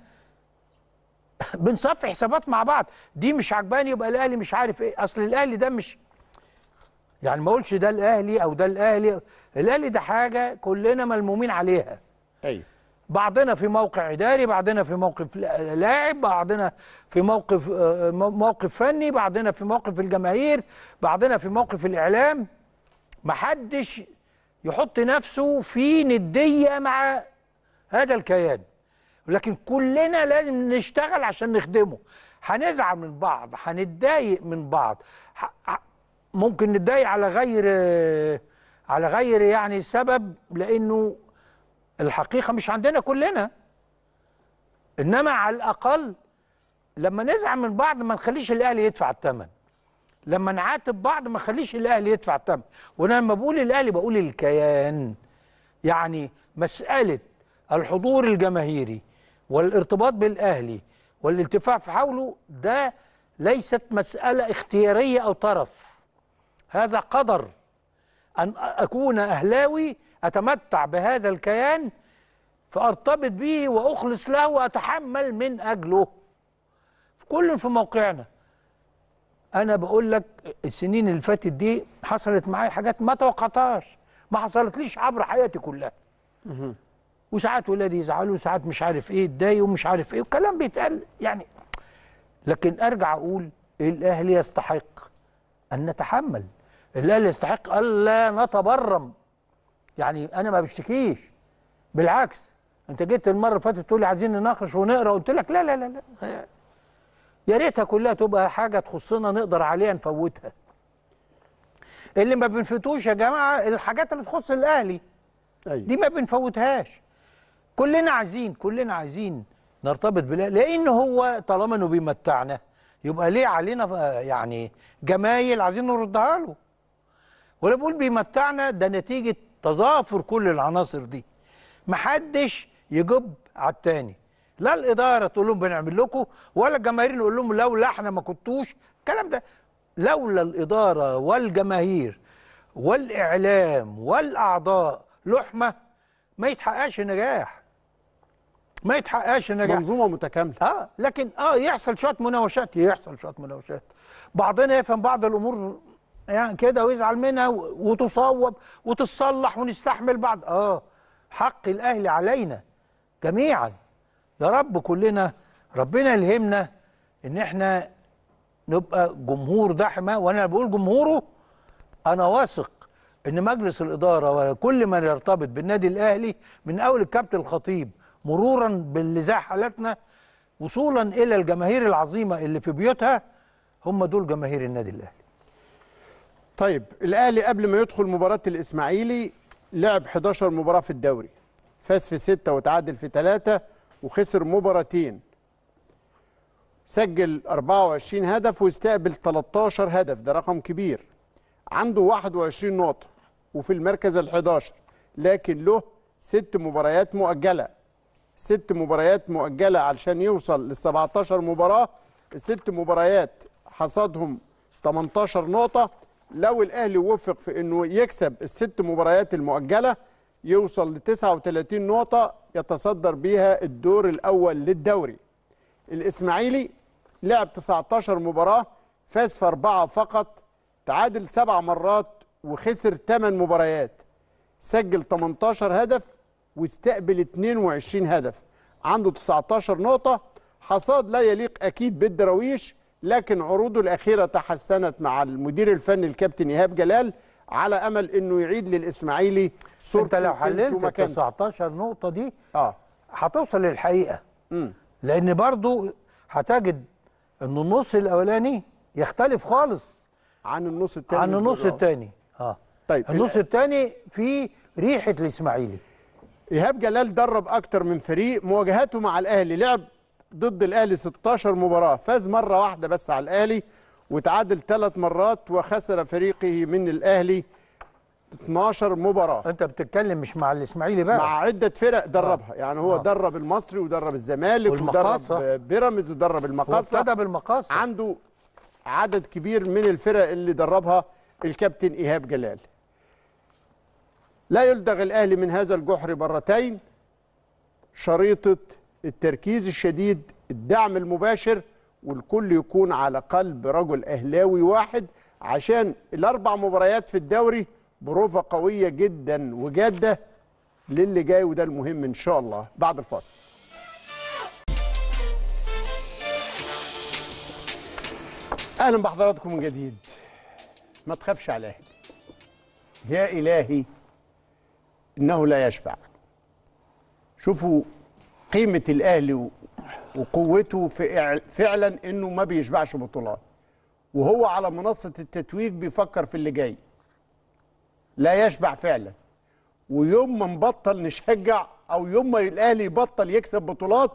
بنصفي حسابات مع بعض دي مش عجباني يبقى الأهلي مش عارف إيه أصل الأهلي ده مش يعني ما أقولش ده الأهلي أو ده الأهلي الأهلي ده حاجة كلنا ملمومين عليها ايوه بعضنا في موقع اداري بعضنا في موقف لاعب بعضنا في موقف آه، مو- موقف فني بعضنا في موقف الجماهير بعضنا في موقف الاعلام محدش يحط نفسه في نديه مع هذا الكيان لكن كلنا لازم نشتغل عشان نخدمه هنزعل من بعض هنتضايق من بعض ح- ح- ممكن نتضايق على غير على غير يعني سبب لانه الحقيقه مش عندنا كلنا انما على الاقل لما نزعل من بعض ما نخليش الاهلي يدفع الثمن لما نعاتب بعض ما نخليش الاهلي يدفع الثمن وانا لما بقول الاهلي بقول الكيان يعني مساله الحضور الجماهيري والارتباط بالاهلي والالتفاف حوله ده ليست مساله اختياريه او طرف هذا قدر أن أكون أهلاوي أتمتع بهذا الكيان فأرتبط به وأخلص له وأتحمل من أجله كل في موقعنا أنا بقول لك السنين اللي فاتت دي حصلت معايا حاجات ما توقعتهاش ما حصلتليش عبر حياتي كلها وساعات ولادي يزعلوا وساعات مش عارف ايه يتضايقوا ومش عارف ايه والكلام بيتقال يعني لكن ارجع اقول الاهلي يستحق ان نتحمل الاهلي يستحق الا نتبرم يعني انا ما بشتكيش بالعكس انت جيت المره اللي فاتت تقول لي عايزين نناقش ونقرا قلت لك لا لا لا لا يا ريتها كلها تبقى حاجه تخصنا نقدر عليها نفوتها اللي ما بنفوتوش يا جماعه الحاجات اللي تخص الاهلي ايوه دي ما بنفوتهاش كلنا عايزين كلنا عايزين نرتبط بالله لان هو طالما انه بيمتعنا يبقى ليه علينا ف- يعني جمايل عايزين نردها له ولا بقول بيمتعنا ده نتيجه تظافر كل العناصر دي محدش يجب على التاني لا الاداره تقول لهم بنعمل لكم ولا الجماهير نقول لهم لولا احنا ما كنتوش الكلام ده لولا الاداره والجماهير والاعلام والاعضاء لحمه ما يتحققش نجاح ما يتحققش نجاح منظومه متكامله اه لكن اه يحصل شويه مناوشات يحصل شويه مناوشات بعضنا يفهم بعض الامور يعني كده ويزعل منها و- وتصوب وتتصلح ونستحمل بعض اه حق الاهلي علينا جميعا يا رب كلنا ربنا يلهمنا ان احنا نبقى جمهور دحمه وانا بقول جمهوره انا واثق ان مجلس الاداره وكل من يرتبط بالنادي الاهلي من اول الكابتن الخطيب مرورا باللي زي حالتنا وصولا الى الجماهير العظيمه اللي في بيوتها هم دول جماهير النادي الاهلي طيب الاهلي قبل ما يدخل مباراه الاسماعيلي لعب 11 مباراه في الدوري فاز في ستة وتعادل في ثلاثة وخسر مباراتين سجل 24 هدف واستقبل 13 هدف ده رقم كبير عنده 21 نقطة وفي المركز ال 11 لكن له ست مباريات مؤجلة ست مباريات مؤجلة علشان يوصل لل 17 مباراة الست مباريات حصادهم 18 نقطة لو الأهلي وفق في إنه يكسب الست مباريات المؤجلة يوصل ل 39 نقطة يتصدر بيها الدور الأول للدوري الإسماعيلي لعب 19 مباراة فاز في أربعة فقط تعادل سبع مرات وخسر 8 مباريات سجل 18 هدف واستقبل 22 هدف عنده 19 نقطة حصاد لا يليق أكيد بالدراويش لكن عروضه الأخيرة تحسنت مع المدير الفني الكابتن إيهاب جلال على أمل أنه يعيد للإسماعيلي صورته انت لو وقيمته حللت ال ومكانته. 19 نقطه دي آه هتوصل للحقيقه مم. لان برضو هتجد ان النص الاولاني يختلف خالص عن النص الثاني عن النص الثاني اه طيب النص الثاني فيه ريحه الاسماعيلي ايهاب جلال درب اكتر من فريق مواجهاته مع الاهلي لعب ضد الاهلي 16 مباراه فاز مره واحده بس على الاهلي وتعادل ثلاث مرات وخسر فريقه من الاهلي 12 مباراه انت بتتكلم مش مع الاسماعيلي بقى مع عده فرق دربها يعني هو آه. درب المصري ودرب الزمالك والمقاصة. ودرب بيراميدز ودرب هو المقاصه ابتدى بالمقاصه عنده عدد كبير من الفرق اللي دربها الكابتن ايهاب جلال لا يلدغ الاهلي من هذا الجحر مرتين شريطه التركيز الشديد الدعم المباشر والكل يكون على قلب رجل اهلاوي واحد عشان الاربع مباريات في الدوري بروفه قويه جدا وجاده للي جاي وده المهم ان شاء الله بعد الفاصل اهلا بحضراتكم من جديد ما تخافش على الاهلي يا الهي انه لا يشبع شوفوا قيمه الاهلي و- وقوته في إع- فعلا انه ما بيشبعش بطولات وهو على منصه التتويج بيفكر في اللي جاي لا يشبع فعلا ويوم ما نبطل نشجع او يوم ما الاهلي يبطل يكسب بطولات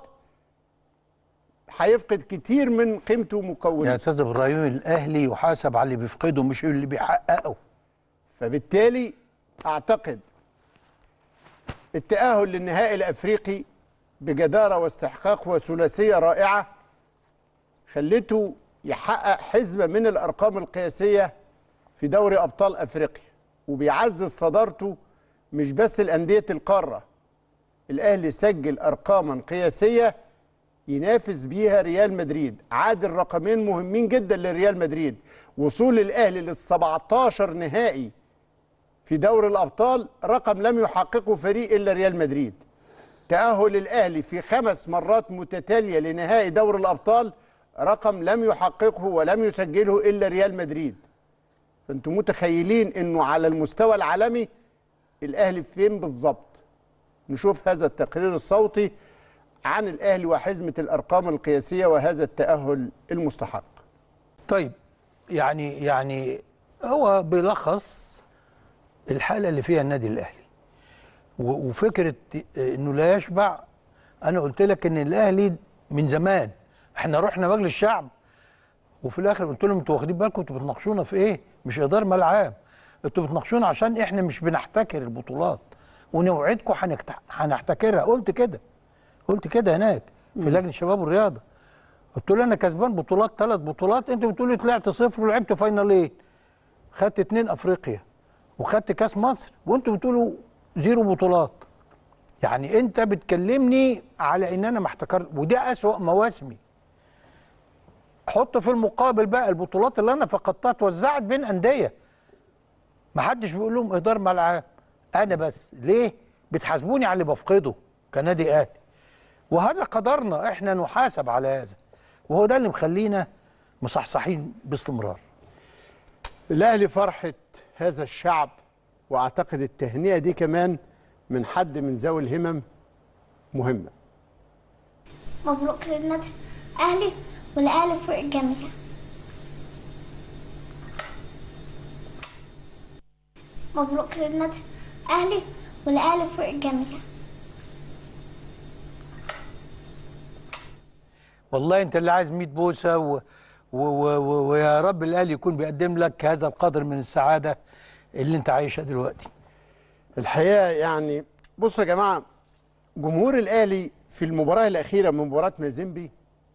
هيفقد كتير من قيمته يا ومكوناته استاذ ابراهيم الاهلي يحاسب على اللي بيفقده مش اللي بيحققه فبالتالي اعتقد التأهل للنهائي الافريقي بجدارة واستحقاق وثلاثية رائعة خلته يحقق حزمة من الارقام القياسية في دوري ابطال افريقيا وبيعزز صدارته مش بس الاندية القارة الاهلي سجل ارقاما قياسية ينافس بيها ريال مدريد عادل رقمين مهمين جدا لريال مدريد وصول الاهلي لل 17 نهائي في دوري الابطال رقم لم يحققه فريق الا ريال مدريد تاهل الاهلي في خمس مرات متتاليه لنهائي دوري الابطال رقم لم يحققه ولم يسجله الا ريال مدريد فانتم متخيلين انه على المستوى العالمي الاهلي فين بالظبط نشوف هذا التقرير الصوتي عن الاهلي وحزمه الارقام القياسيه وهذا التاهل المستحق طيب يعني يعني هو بيلخص الحاله اللي فيها النادي الاهلي و- وفكره انه لا يشبع انا قلت لك ان الاهلي من زمان احنا رحنا مجلس الشعب وفي الاخر قلت لهم انتوا واخدين بالكم انتوا بتناقشونا في ايه؟ مش اداره ملعب انتوا بتناقشونا عشان احنا مش بنحتكر البطولات ونوعدكم هنكت- هنحتكرها قلت كده قلت كده هناك في لجنه الشباب والرياضه قلت له انا كسبان بطولات ثلاث بطولات انتوا بتقولوا طلعت صفر ولعبت فاينالين خدت اتنين افريقيا وخدت كاس مصر وانتوا بتقولوا زيرو بطولات يعني انت بتكلمني على ان انا ما احتكرت وده اسوأ مواسمي حط في المقابل بقى البطولات اللي انا فقدتها اتوزعت بين انديه ما حدش بيقول لهم ادار ملعب انا بس ليه بتحاسبوني على اللي بفقده كنادي اهلي وهذا قدرنا احنا نحاسب على هذا وهو ده اللي مخلينا مصحصحين باستمرار الاهلي فرحه هذا الشعب واعتقد التهنئه دي كمان من حد من ذوي الهمم مهمه مبروك للنادي اهلي والاهلي فوق الجميع مبروك للنادي اهلي والاهلي فوق الجميع والله انت اللي عايز 100 بوسه و... و... و... و... ويا رب الاهلي يكون بيقدم لك هذا القدر من السعاده اللي انت عايشها دلوقتي الحقيقه يعني بصوا يا جماعه جمهور الاهلي في المباراه الاخيره من مباراه مازيمبي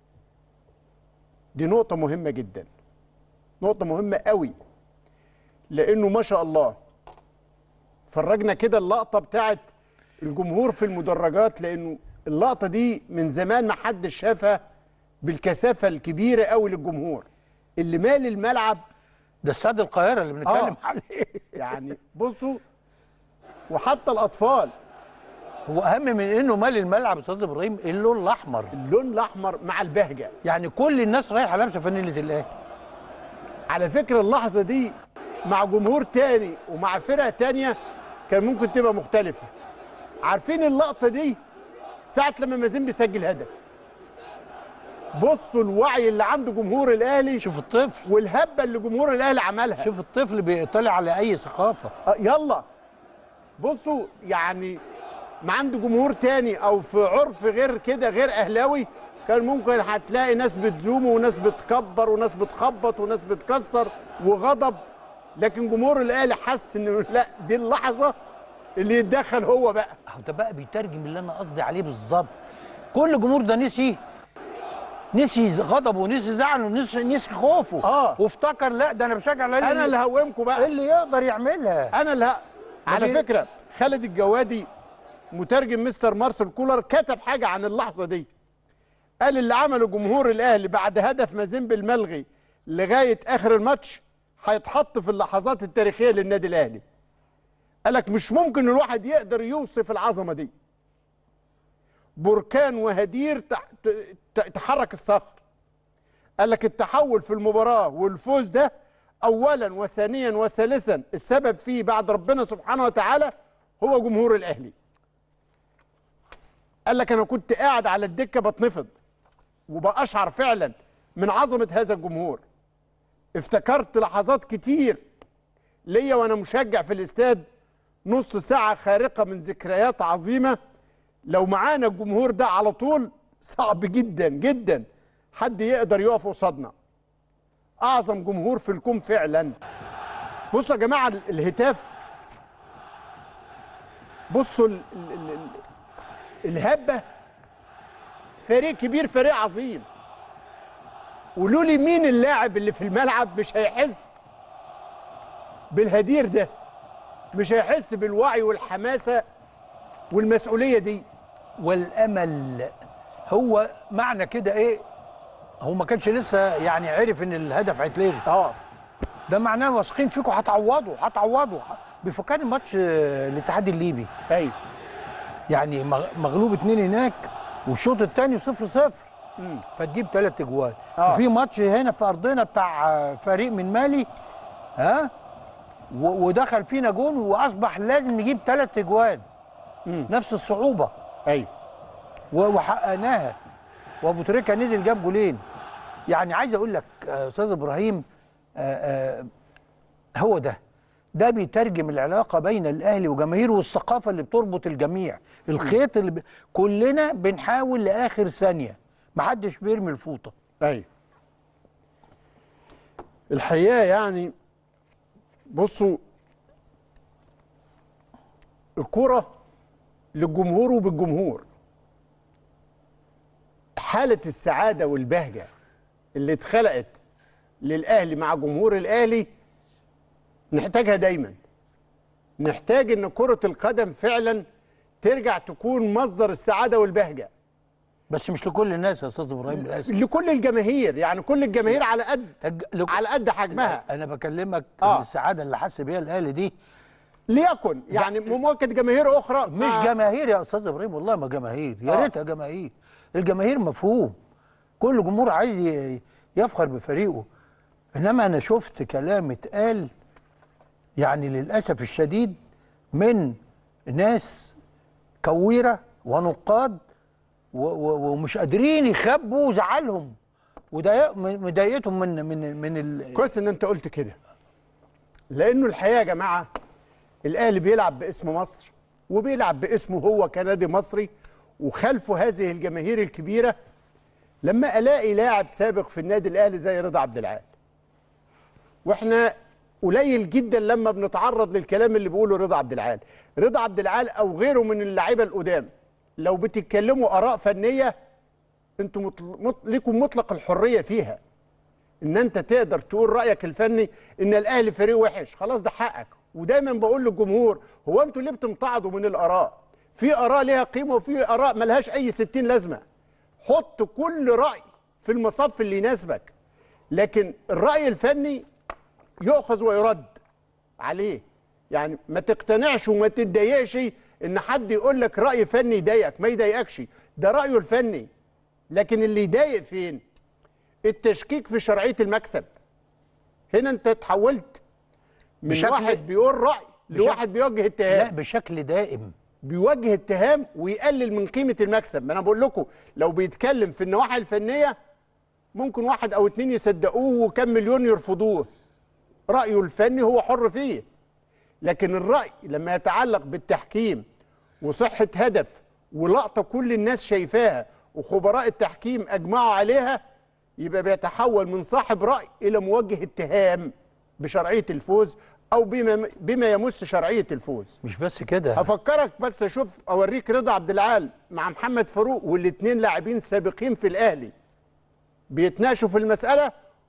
دي نقطه مهمه جدا نقطه مهمه قوي لانه ما شاء الله فرجنا كده اللقطه بتاعت الجمهور في المدرجات لانه اللقطه دي من زمان ما حدش شافها بالكثافه الكبيره قوي للجمهور اللي مال الملعب ده استاد القاهره اللي بنتكلم آه. عليه يعني بصوا وحتى الاطفال هو اهم من انه مال الملعب استاذ ابراهيم اللون الاحمر اللون الاحمر مع البهجه يعني كل الناس رايحه لابسه فانيله الاهلي على فكره اللحظه دي مع جمهور تاني ومع فرقه تانيه كان ممكن تبقى مختلفه عارفين اللقطه دي ساعه لما مازن بيسجل هدف بصوا الوعي اللي عند جمهور الاهلي شوف الطفل والهبه اللي جمهور الاهلي عملها شوف الطفل بيطلع على اي ثقافه آه، يلا بصوا يعني ما عند جمهور تاني او في عرف غير كده غير اهلاوي كان ممكن هتلاقي ناس بتزوم وناس بتكبر وناس بتخبط وناس بتكسر وغضب لكن جمهور الاهلي حس انه لا دي اللحظه اللي يتدخل هو بقى اهو ده بقى بيترجم اللي انا قصدي عليه بالظبط كل جمهور ده نسي نسي غضبه ونسي زعله ونسي نسي خوفه آه. وافتكر لا ده انا بشجع الاهلي انا اللي هومكم بقى اللي يقدر يعملها انا اللي ه... على بي- فكره خالد الجوادي مترجم مستر مارسيل كولر كتب حاجه عن اللحظه دي قال اللي عمله جمهور الاهلي بعد هدف مازيمبي الملغي لغايه اخر الماتش هيتحط في اللحظات التاريخيه للنادي الاهلي قال لك مش ممكن الواحد يقدر يوصف العظمه دي بركان وهدير تح- ت- ت- تحرك الصخر قال لك التحول في المباراة والفوز ده أولا وثانيا وثالثا السبب فيه بعد ربنا سبحانه وتعالى هو جمهور الأهلي قال لك أنا كنت قاعد على الدكة بتنفض وبأشعر فعلا من عظمة هذا الجمهور افتكرت لحظات كتير ليا وأنا مشجع في الاستاد نص ساعة خارقة من ذكريات عظيمة لو معانا الجمهور ده على طول صعب جدا جدا حد يقدر يقف قصادنا اعظم جمهور في الكون فعلا بصوا يا جماعه ال- الهتاف بصوا ال ال ال ال الهبه فريق كبير فريق عظيم قولوا مين اللاعب اللي في الملعب مش هيحس بالهدير ده مش هيحس بالوعي والحماسه والمسؤوليه دي والامل هو معنى كده ايه هو ما كانش لسه يعني عرف ان الهدف هيتلغي اه ده معناه واثقين فيكم هتعوضوا هتعوضوا بيفكرني ماتش آه، الاتحاد الليبي ايوه يعني مغ- مغلوب اتنين هناك والشوط الثاني صفر صفر مم. فتجيب ثلاث اجوال آه. وفي ماتش هنا في ارضنا بتاع آه، فريق من مالي ها و- ودخل فينا جون واصبح لازم نجيب ثلاث اجوال مم. نفس الصعوبه ايوه و- وحققناها وابو تريكه نزل جاب جولين يعني عايز اقول لك آه، استاذ ابراهيم آه، آه، هو ده ده بيترجم العلاقه بين الاهلي وجماهيره والثقافه اللي بتربط الجميع الخيط اللي ب... كلنا بنحاول لاخر ثانيه محدش بيرمي الفوطه ايوه الحقيقه يعني بصوا الكرة للجمهور وبالجمهور حالة السعادة والبهجة اللي اتخلقت للأهلي مع جمهور الأهلي نحتاجها دايما نحتاج ان كرة القدم فعلا ترجع تكون مصدر السعادة والبهجة بس مش لكل الناس يا استاذ ابراهيم للاسف لكل الجماهير يعني كل الجماهير على قد تج- لك- على قد حجمها انا بكلمك آه. آه. السعاده اللي حس بيها الاهلي دي ليكن يعني ممكن جماهير اخرى مش مع- جماهير يا استاذ ابراهيم والله ما جماهير يا آه. ريتها جماهير الجماهير مفهوم كل جمهور عايز ي- يفخر بفريقه انما انا شفت كلام اتقال يعني للاسف الشديد من ناس كويره ونقاد و- و- ومش قادرين يخبوا زعلهم وده مضايقتهم من من من ال... كويس ان انت قلت كده لانه الحقيقه يا جماعه الاهلي بيلعب باسم مصر وبيلعب باسمه هو كنادي مصري وخلفه هذه الجماهير الكبيره لما الاقي لاعب سابق في النادي الاهلي زي رضا عبد العال واحنا قليل جدا لما بنتعرض للكلام اللي بيقوله رضا عبد العال رضا عبد العال او غيره من اللعيبه القدام لو بتتكلموا اراء فنيه انتوا مطل... مط... ليكم مطلق الحريه فيها ان انت تقدر تقول رايك الفني ان الاهلي فريق وحش خلاص ده حقك ودايما بقول للجمهور هو انتوا ليه بتمتعضوا من الاراء في اراء ليها قيمه وفي اراء ملهاش اي ستين لازمه حط كل راي في المصف اللي يناسبك لكن الراي الفني يؤخذ ويرد عليه يعني ما تقتنعش وما تتضايقش ان حد يقول لك راي فني يضايقك ما يضايقكش ده رايه الفني لكن اللي يضايق فين التشكيك في شرعيه المكسب هنا انت اتحولت من بشكل- واحد بيقول راي لواحد بيوجه لا اتهام بشكل دائم بيوجه اتهام ويقلل من قيمه المكسب ما انا بقول لكم لو بيتكلم في النواحي الفنيه ممكن واحد او اتنين يصدقوه وكم مليون يرفضوه رايه الفني هو حر فيه لكن الراي لما يتعلق بالتحكيم وصحه هدف ولقطه كل الناس شايفاها وخبراء التحكيم اجمعوا عليها يبقى بيتحول من صاحب راي الى موجه اتهام بشرعيه الفوز او بما بما يمس شرعيه الفوز مش بس كده هفكرك بس اشوف اوريك رضا عبد العال مع محمد فاروق والاثنين لاعبين سابقين في الاهلي بيتناقشوا في المساله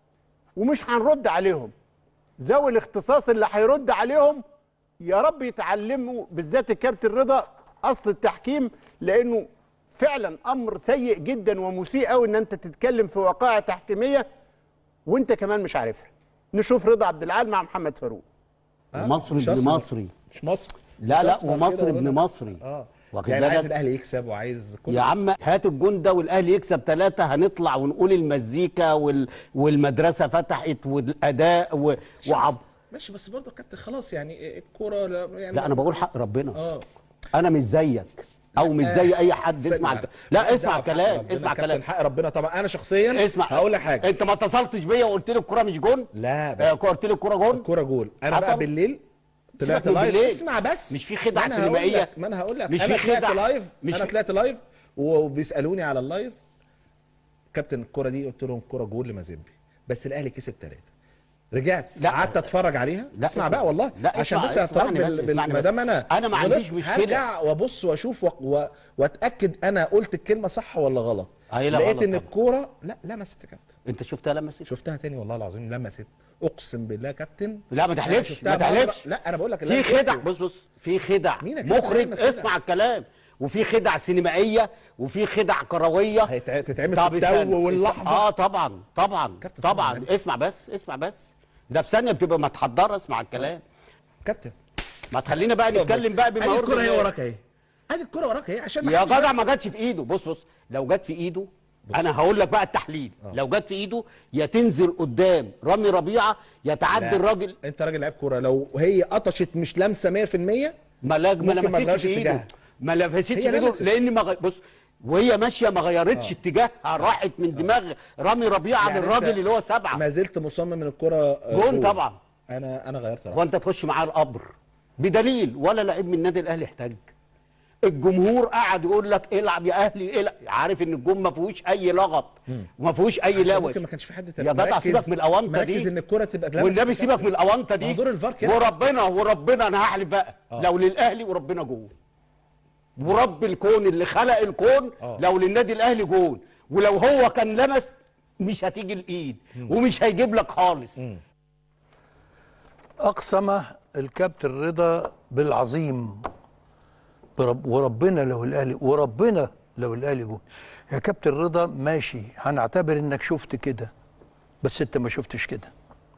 ومش هنرد عليهم ذوي الاختصاص اللي هيرد عليهم يا رب يتعلموا بالذات الكابتن رضا اصل التحكيم لانه فعلا امر سيء جدا ومسيء قوي ان انت تتكلم في وقائع تحكيميه وانت كمان مش عارفها نشوف رضا عبد العال مع محمد فاروق مصري مش ابن أسمر. مصري مش مصر لا مش لا أسمر ومصري كده ابن ولا- مصري اه واخد يعني عايز بالك؟ الاهلي يكسب وعايز كل يا عم هات الجون ده والاهلي يكسب ثلاثة هنطلع ونقول المزيكا وال... والمدرسة فتحت والأداء و... وعب ماشي بس برضه يا كابتن خلاص يعني الكوره لا يعني لا أنا بقول حق ربنا اه أنا مش زيك أو مش زي أي حد استنى اسمع بقى. الك- لا ماليش اسمع دعوة بحق كلام ربنا، اسمع كابتن، كلام حق ربنا طبعا انا شخصيا اسمع هقول لك حاجه أنت ما اتصلتش بيا وقلت لي الكرة مش جون لا آه، بس قلت لي الكرة جون الكوره جول انا حصل؟ بقى بالليل طلعت سيبك من لايف بالليل. اسمع بس مش في خدعة ما أنا هقول سينمائية. لك- ما انا هقول لك مش انا في طلعت خدعة. لايف مش انا في- طلعت لايف وبيسالوني على اللايف كابتن الكوره دي قلت لهم الكوره جول لمازيمبي بس الاهلي كسب ثلاثه رجعت لا. قعدت اتفرج عليها لا، اسمع اسمع. بقى والله لا، عشان اسمع، بس اعتراف اسمعني بس، بال- بال- اسمعني ما بس. دام انا أنا ما غلطت، عنديش مشكلة. هرجع وابص واشوف و... و... واتاكد انا قلت الكلمه صح ولا غلط أي لا لقيت غلط ان طبعا. الكوره لا لمست يا كابتن أنت شفتها لما ست شفتها تاني والله العظيم لمست اقسم بالله يا كابتن لا ما أنا تحلفش شفتها ما مرة- تحلفش لا انا بقول لك اللي في أنا خدع شفته. بص بص في خدع مين يا كابتن مخرج هيعمل خدع؟ اسمع الكلام وفي خدع سينمائيه وفي خدع كرويه هيتع- تتعمل طب في التو استنى. واللحظة. اه طبعا طبعا كابتن طبعا سامعني. اسمع بس اسمع بس ده في ثانيه بتبقى متحضره اسمع الكلام كابتن ما تخلينا بقى نتكلم بقى بما عايز يرضي الكوره هي الله. وراك اهي عايز الكوره وراك اهي عشان يا حدش جدع بس- ما جاتش في ايده بص بص لو جت في ايده انا هقول لك بقى التحليل لو جت في ايده يا تنزل قدام رامي ربيعه يتعدي لا. الراجل انت راجل لعيب كوره لو هي قطشت مش لامسه 100% ما لا ما ممكن ما لمستش تغيرش في ايده اتجاهها. ما لمستش هي في ايده لمست. لان ما غ... بص وهي ماشيه ما غيرتش اتجاهها راحت من دماغ رامي ربيعه يعني للراجل انت اللي هو سبعه ما زلت مصمم ان الكوره آه، جون طبعا انا انا غيرت هو رايي انت تخش معاه القبر بدليل ولا لعيب من النادي الاهلي احتاج الجمهور قعد يقول لك العب يا اهلي العب عارف ان الجون ما فيهوش اي لغط وما فيهوش اي عشان لوش ممكن ما كانش في حد يا جدع مركز- سيبك من الاونطه دي مركز ان الكره تبقى لمس والنبي بتاع- سيبك من الاونطه ما هو دي دور الفار كده. وربنا وربنا انا هحلف بقى آه. لو للاهلي وربنا جون ورب الكون اللي خلق الكون آه. لو للنادي الاهلي جون ولو هو كان لمس مش هتيجي الايد ومش هيجيب لك خالص اقسم الكابتن رضا بالعظيم برب وربنا لو الاهلي وربنا لو الاهلي جون يا كابتن رضا ماشي هنعتبر انك شفت كده بس انت ما شفتش كده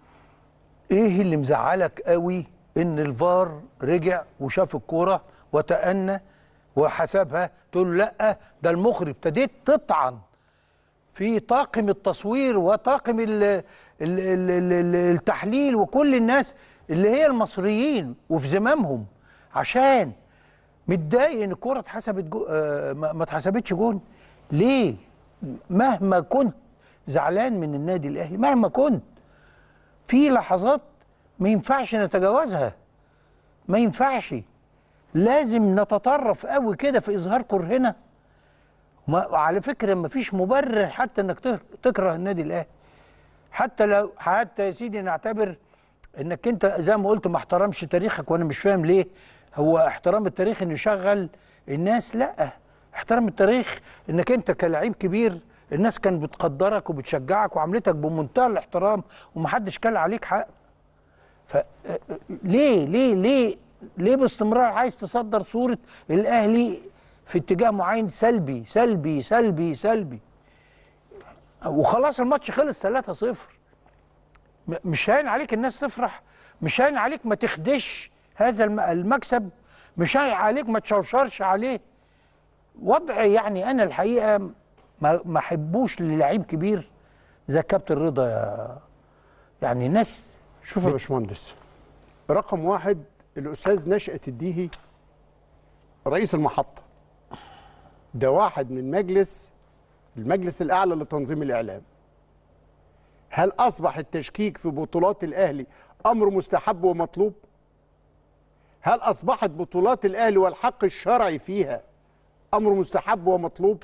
ايه اللي مزعلك قوي ان الفار رجع وشاف الكوره وتأنى وحسبها تقول له لا ده المخرج ابتديت تطعن في طاقم التصوير وطاقم ال ال ال ال ال التحليل وكل الناس اللي هي المصريين وفي زمامهم عشان متضايق ان الكوره اتحسبت جو آه ما ما اتحسبتش جون ليه؟ مهما كنت زعلان من النادي الاهلي مهما كنت في لحظات ما ينفعش نتجاوزها ما ينفعش لازم نتطرف قوي كده في اظهار كرهنا ما وعلى فكره ما فيش مبرر حتى انك تك- تكره النادي الاهلي حتى لو حتى يا سيدي نعتبر انك انت زي ما قلت ما احترمش تاريخك وانا مش فاهم ليه هو احترام التاريخ انه يشغل الناس لا احترام التاريخ انك انت كلاعب كبير الناس كانت بتقدرك وبتشجعك وعملتك بمنتهى الاحترام ومحدش كان عليك حق ف ليه ليه ليه ليه باستمرار عايز تصدر صوره الاهلي في اتجاه معين سلبي سلبي سلبي سلبي وخلاص الماتش خلص 3-0 م- مش هاين عليك الناس تفرح مش هاين عليك ما تخدش هذا الم- المكسب مش هاين عليك ما تشوشرش عليه وضع يعني انا الحقيقه ما ما احبوش للعيب كبير زي كابتن رضا يا يعني ناس شوف يا باشمهندس رقم واحد الاستاذ نشأة الديهي رئيس المحطة ده واحد من مجلس المجلس الاعلى لتنظيم الاعلام هل اصبح التشكيك في بطولات الاهلي امر مستحب ومطلوب هل اصبحت بطولات الاهلي والحق الشرعي فيها امر مستحب ومطلوب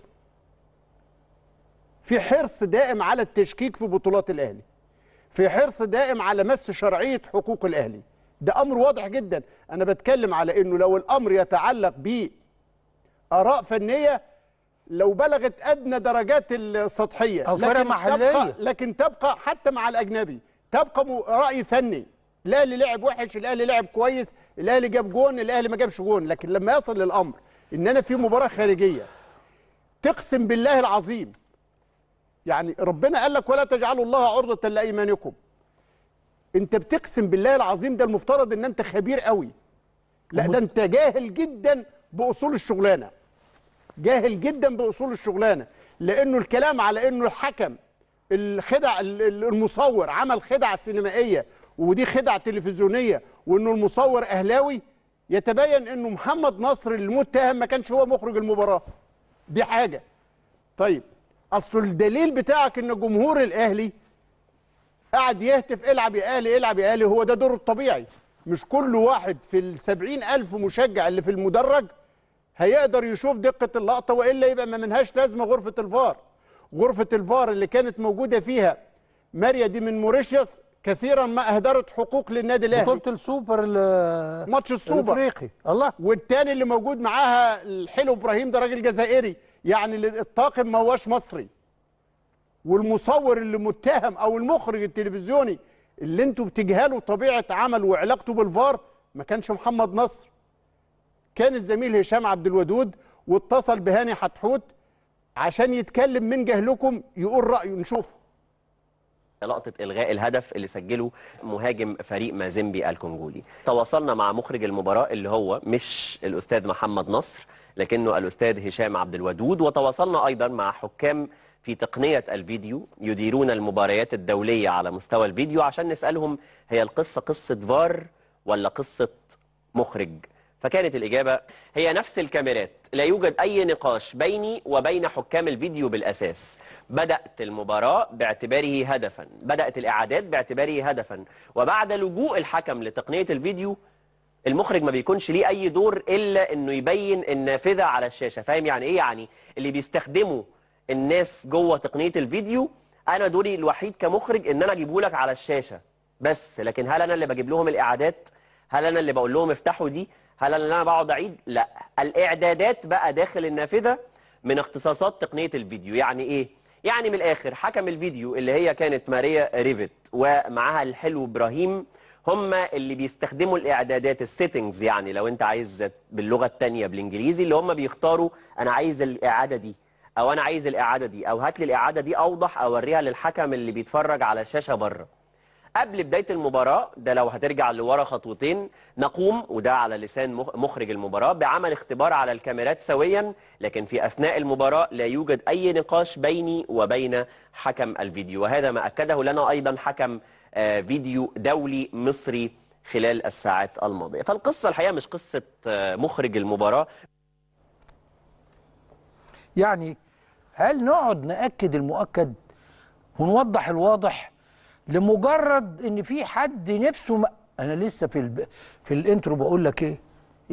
في حرص دائم على التشكيك في بطولات الاهلي في حرص دائم على مس شرعيه حقوق الاهلي ده امر واضح جدا انا بتكلم على انه لو الامر يتعلق باراء فنيه لو بلغت ادنى درجات السطحيه أو فرق لكن محلية. تبقى لكن تبقى حتى مع الاجنبي تبقى م- راي فني الاهلي لعب وحش الاهلي لعب كويس الاهلي جاب جون الاهلي ما جابش جون لكن لما يصل للامر ان انا في مباراه خارجيه تقسم بالله العظيم يعني ربنا قال لك ولا تجعلوا الله عرضة لأيمانكم انت بتقسم بالله العظيم ده المفترض ان انت خبير قوي لا ده انت جاهل جدا بأصول الشغلانة جاهل جدا بأصول الشغلانة لأنه الكلام على أنه الحكم الخدع ال- ال- المصور عمل خدعة سينمائية ودي خدعة تلفزيونية وأنه المصور أهلاوي يتبين أنه محمد نصر المتهم ما كانش هو مخرج المباراة دي حاجة طيب اصل الدليل بتاعك ان جمهور الاهلي قاعد يهتف العب يا اهلي العب يا اهلي هو ده دوره الطبيعي مش كل واحد في السبعين الف مشجع اللي في المدرج هيقدر يشوف دقة اللقطة وإلا يبقى ما منهاش لازمة غرفة الفار غرفة الفار اللي كانت موجودة فيها ماريا دي من موريشيوس كثيرا ما أهدرت حقوق للنادي الأهلي بطوله السوبر ال- ماتش السوبر الافريقي الله والتاني اللي موجود معاها الحلو ابراهيم ده راجل جزائري يعني اللي- الطاقم ما هوش مصري والمصور اللي متهم او المخرج التلفزيوني اللي انتوا بتجهلوا طبيعه عمل وعلاقته بالفار ما كانش محمد نصر كان الزميل هشام عبد الودود واتصل بهاني حتحوت عشان يتكلم من جهلكم يقول رايه نشوفه لقطة إلغاء الهدف اللي سجله مهاجم فريق مازيمبي الكونغولي تواصلنا مع مخرج المباراة اللي هو مش الأستاذ محمد نصر لكنه الأستاذ هشام عبد الودود وتواصلنا أيضا مع حكام في تقنية الفيديو يديرون المباريات الدولية على مستوى الفيديو عشان نسألهم هي القصة قصة فار ولا قصة مخرج فكانت الإجابة هي نفس الكاميرات لا يوجد أي نقاش بيني وبين حكام الفيديو بالأساس بدأت المباراة باعتباره هدفا بدأت الإعادات باعتباره هدفا وبعد لجوء الحكم لتقنية الفيديو المخرج ما بيكونش ليه اي دور الا انه يبين النافذه على الشاشه فاهم يعني ايه يعني اللي بيستخدموا الناس جوه تقنيه الفيديو انا دوري الوحيد كمخرج ان انا اجيبه لك على الشاشه بس لكن هل انا اللي بجيب لهم الاعادات هل انا اللي بقول لهم افتحوا دي هل انا اللي انا بقعد اعيد لا الاعدادات بقى داخل النافذه من اختصاصات تقنيه الفيديو يعني ايه يعني من الاخر حكم الفيديو اللي هي كانت ماريا ريفيت ومعاها الحلو ابراهيم هم اللي بيستخدموا الاعدادات السيتنجز يعني لو انت عايز باللغه الثانيه بالانجليزي اللي هم بيختاروا انا عايز الاعاده دي او انا عايز الاعاده دي او هات لي الاعاده دي اوضح اوريها للحكم اللي بيتفرج على الشاشه بره قبل بدايه المباراه ده لو هترجع لورا خطوتين نقوم وده على لسان مخ- مخرج المباراه بعمل اختبار على الكاميرات سويا لكن في اثناء المباراه لا يوجد اي نقاش بيني وبين حكم الفيديو وهذا ما اكده لنا ايضا حكم آه، فيديو دولي مصري خلال الساعات الماضيه فالقصه الحقيقه مش قصه آه، مخرج المباراه يعني هل نقعد نأكد المؤكد ونوضح الواضح لمجرد ان في حد نفسه ما انا لسه في الب... في الانترو بقول لك ايه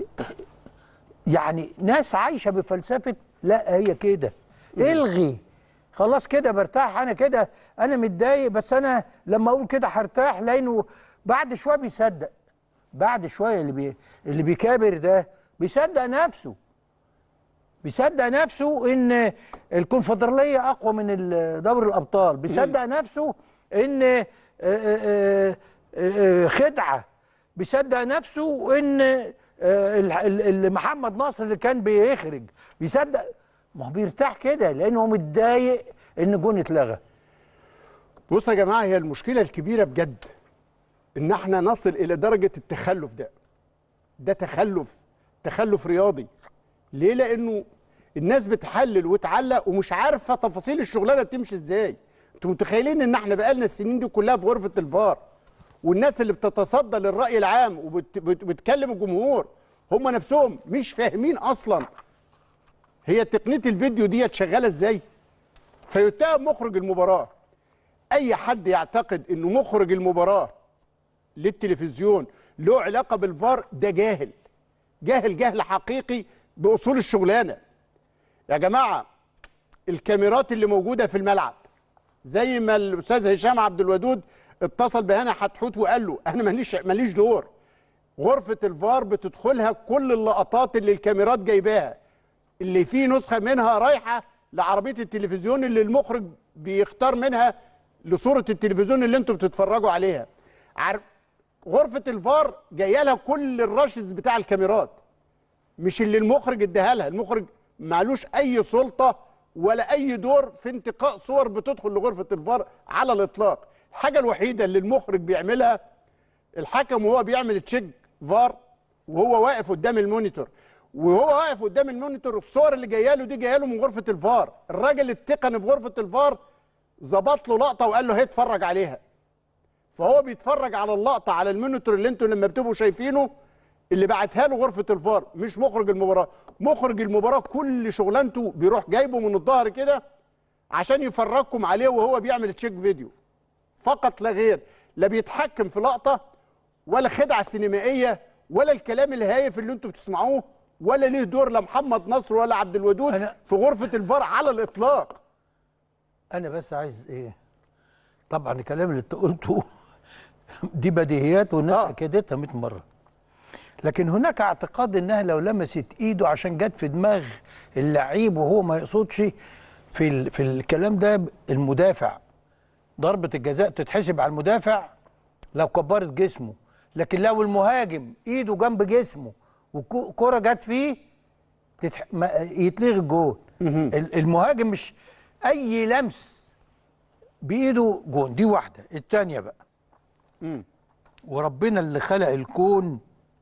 يعني ناس عايشه بفلسفه لا هي كده الغي خلاص كده برتاح انا كده انا متضايق بس انا لما اقول كده هرتاح لانه بعد شويه بيصدق بعد شويه اللي بي... اللي بيكابر ده بيصدق نفسه بيصدق نفسه ان الكونفدراليه اقوى من ال- دوري الابطال بيصدق نفسه ان آه، آه، آه، خدعه بيصدق نفسه ان آه، ال- ال- ال- محمد ناصر اللي كان بيخرج بيصدق ما هو بيرتاح كده لانه هو متضايق ان جون اتلغى بص يا جماعه هي المشكله الكبيره بجد ان احنا نصل الى درجه التخلف ده ده تخلف تخلف رياضي ليه لانه الناس بتحلل وتعلق ومش عارفه تفاصيل الشغلانه تمشي ازاي انتوا متخيلين ان احنا بقالنا السنين دي كلها في غرفه الفار والناس اللي بتتصدى للراي العام وبتكلم الجمهور هم نفسهم مش فاهمين اصلا هي تقنيه الفيديو ديت شغاله ازاي فيتهم مخرج المباراه اي حد يعتقد انه مخرج المباراه للتلفزيون له علاقه بالفار ده جاهل جاهل جهل حقيقي باصول الشغلانه يا جماعه الكاميرات اللي موجوده في الملعب زي ما الاستاذ هشام عبد الودود اتصل بهنا حتحوت وقال له انا ماليش ماليش دور غرفه الفار بتدخلها كل اللقطات اللي الكاميرات جايباها اللي فيه نسخه منها رايحه لعربيه التلفزيون اللي المخرج بيختار منها لصوره التلفزيون اللي انتم بتتفرجوا عليها عارف غرفه الفار جايه لها كل الرشز بتاع الكاميرات مش اللي المخرج اداها لها المخرج معلوش اي سلطه ولا اي دور في انتقاء صور بتدخل لغرفه الفار على الاطلاق الحاجه الوحيده اللي المخرج بيعملها الحكم وهو بيعمل تشيك فار وهو واقف قدام المونيتور وهو واقف قدام المونيتور الصور اللي جايه له دي جايه له من غرفه الفار الراجل التقني في غرفه الفار ظبط له لقطه وقال له هي اتفرج عليها فهو بيتفرج على اللقطه على المونيتور اللي انتوا لما بتبقوا شايفينه اللي بعتها له غرفه الفار مش مخرج المباراه مخرج المباراه كل شغلانته بيروح جايبه من الظهر كده عشان يفرجكم عليه وهو بيعمل تشيك فيديو فقط لا غير لا بيتحكم في لقطه ولا خدعه سينمائيه ولا الكلام الهايف اللي انتوا بتسمعوه ولا ليه دور لا محمد نصر ولا عبد الودود أنا- في غرفه الفار على الاطلاق انا بس عايز ايه طبعا الكلام اللي انت قلته دي بديهيات والناس آه. اكدتها 100 مره لكن هناك اعتقاد انها لو لمست ايده عشان جت في دماغ اللعيب وهو ما يقصدش في ال... في الكلام ده المدافع ضربه الجزاء تتحسب على المدافع لو كبرت جسمه لكن لو المهاجم ايده جنب جسمه والكره جت فيه تتح... ما... يتلغي الجول ال- المهاجم مش اي لمس بايده جون دي واحده الثانيه بقى وربنا اللي خلق الكون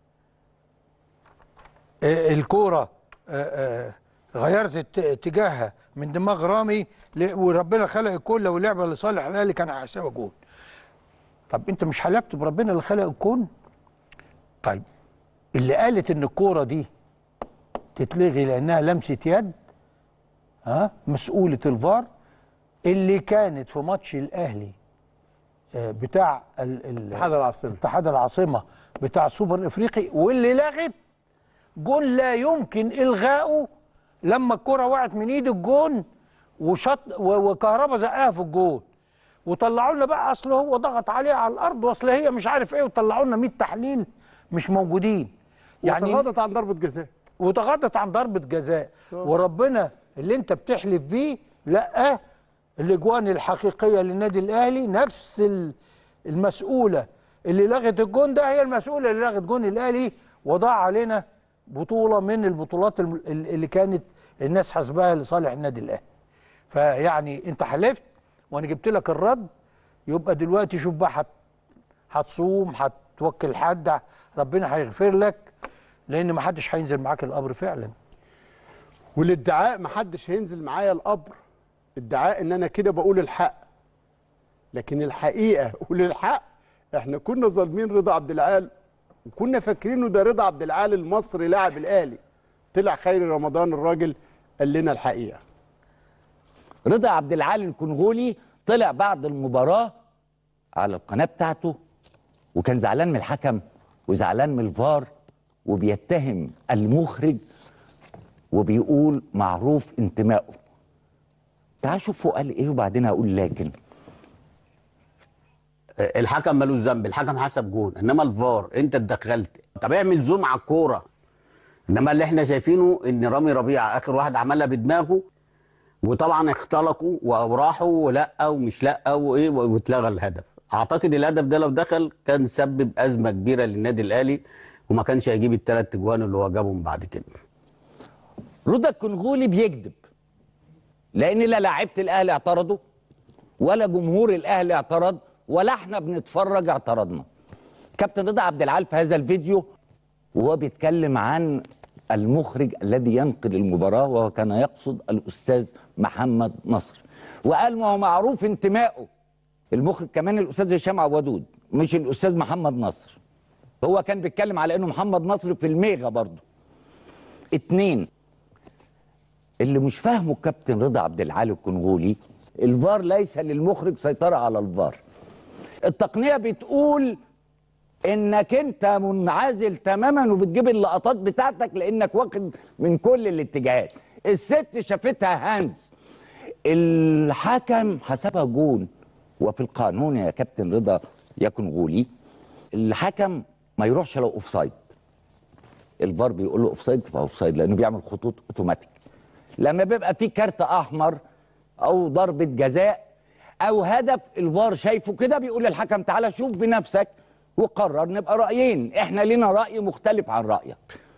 آه، الكوره آه، آه، غيرت ات- اتجاهها من دماغ رامي ل- وربنا خلق الكون لو لعبه لصالح الاهلي كان هيحسبها جون طب انت مش حلفت بربنا اللي خلق الكون طيب اللي قالت ان الكوره دي تتلغي لانها لمسه يد ها مسؤوله الفار اللي كانت في ماتش الاهلي آه، بتاع ال- ال- اتحاد العاصمه اتحاد العاصمه بتاع السوبر الافريقي واللي لغت جون لا يمكن الغائه لما الكره وقعت من ايد الجون وشط و- وكهربا زقها في الجون وطلعوا لنا بقى اصل هو ضغط عليها على الارض واصل هي مش عارف ايه وطلعوا لنا 100 تحليل مش موجودين يعني وتغاضت عن ضربه جزاء وتغاضت عن ضربة جزاء وربنا اللي انت بتحلف بيه لا الاجوان الحقيقية للنادي الاهلي نفس ال- المسؤولة اللي لغت الجون ده هي المسؤولة اللي لغت جون الاهلي وضاع علينا بطولة من البطولات الم- ال- اللي كانت الناس حسبها لصالح النادي الاهلي فيعني انت حلفت وانا جبت لك الرد يبقى دلوقتي شوف بقى هت- هتصوم هتوكل حد ربنا هيغفر لك لان ما حدش هينزل معاك القبر فعلا والادعاء ما حدش هينزل معايا القبر ادعاء ان انا كده بقول الحق لكن الحقيقه وللحق احنا كنا ظالمين رضا عبد العال وكنا فاكرينه ده رضا عبد العال المصري لاعب الاهلي طلع خير رمضان الراجل قال لنا الحقيقه رضا عبد العال الكنغولي طلع بعد المباراة على القناة بتاعته وكان زعلان من الحكم وزعلان من الفار وبيتهم المخرج وبيقول معروف انتمائه تعال شوفوا قال ايه وبعدين هقول لكن الحكم ملوش ذنب الحكم حسب جون انما الفار انت اتدخلت طب اعمل زوم على الكوره انما اللي احنا شايفينه ان رامي ربيعه اخر واحد عملها بدماغه وطبعا اختلقوا وراحوا ولا ومش لا وايه واتلغى الهدف اعتقد الهدف ده لو دخل كان سبب ازمه كبيره للنادي الاهلي وما كانش هيجيب الثلاث اجوان اللي هو جابهم بعد كده رضا الكنغولي بيكذب لان لا لاعيبه الاهلي اعترضوا ولا جمهور الاهلي اعترض ولا احنا بنتفرج اعترضنا كابتن رضا عبد العال في هذا الفيديو وهو بيتكلم عن المخرج الذي ينقل المباراه وهو كان يقصد الاستاذ محمد نصر وقال ما هو معروف انتمائه المخرج كمان الاستاذ هشام عوادود مش الاستاذ محمد نصر هو كان بيتكلم على انه محمد نصر في الميغا برضه اتنين اللي مش فاهمه الكابتن رضا عبد العال الكنغولي الفار ليس للمخرج سيطرة على الفار التقنية بتقول انك انت منعزل تماما وبتجيب اللقطات بتاعتك لانك واخد من كل الاتجاهات الست شافتها هانز الحكم حسبها جون وفي القانون يا كابتن رضا يا كنغولي الحكم ما يروحش لو اوفسايد الفار بيقول له اوفسايد تبقى اوفسايد لانه بيعمل خطوط اوتوماتيك لما بيبقى في كارت احمر او ضربه جزاء او هدف الفار شايفه كده بيقول للحكم تعالى شوف بنفسك وقرر نبقى رايين احنا لنا راي مختلف عن رايك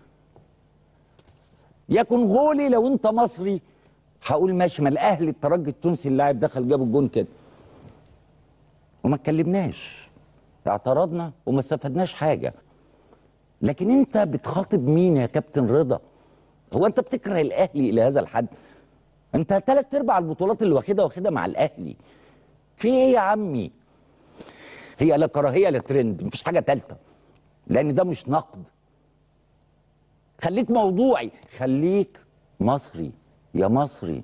يكن غولي لو انت مصري هقول ماشي ما الاهلي الترجي التونسي اللاعب دخل جاب الجون كده وما اتكلمناش اعترضنا وما استفدناش حاجه لكن انت بتخاطب مين يا كابتن رضا هو انت بتكره الاهلي الى هذا الحد انت ثلاث ارباع البطولات اللي واخدها واخدها مع الاهلي في ايه يا عمي هي لا كراهيه لا ترند مفيش حاجه ثالثه لان ده مش نقد خليك موضوعي خليك مصري يا مصري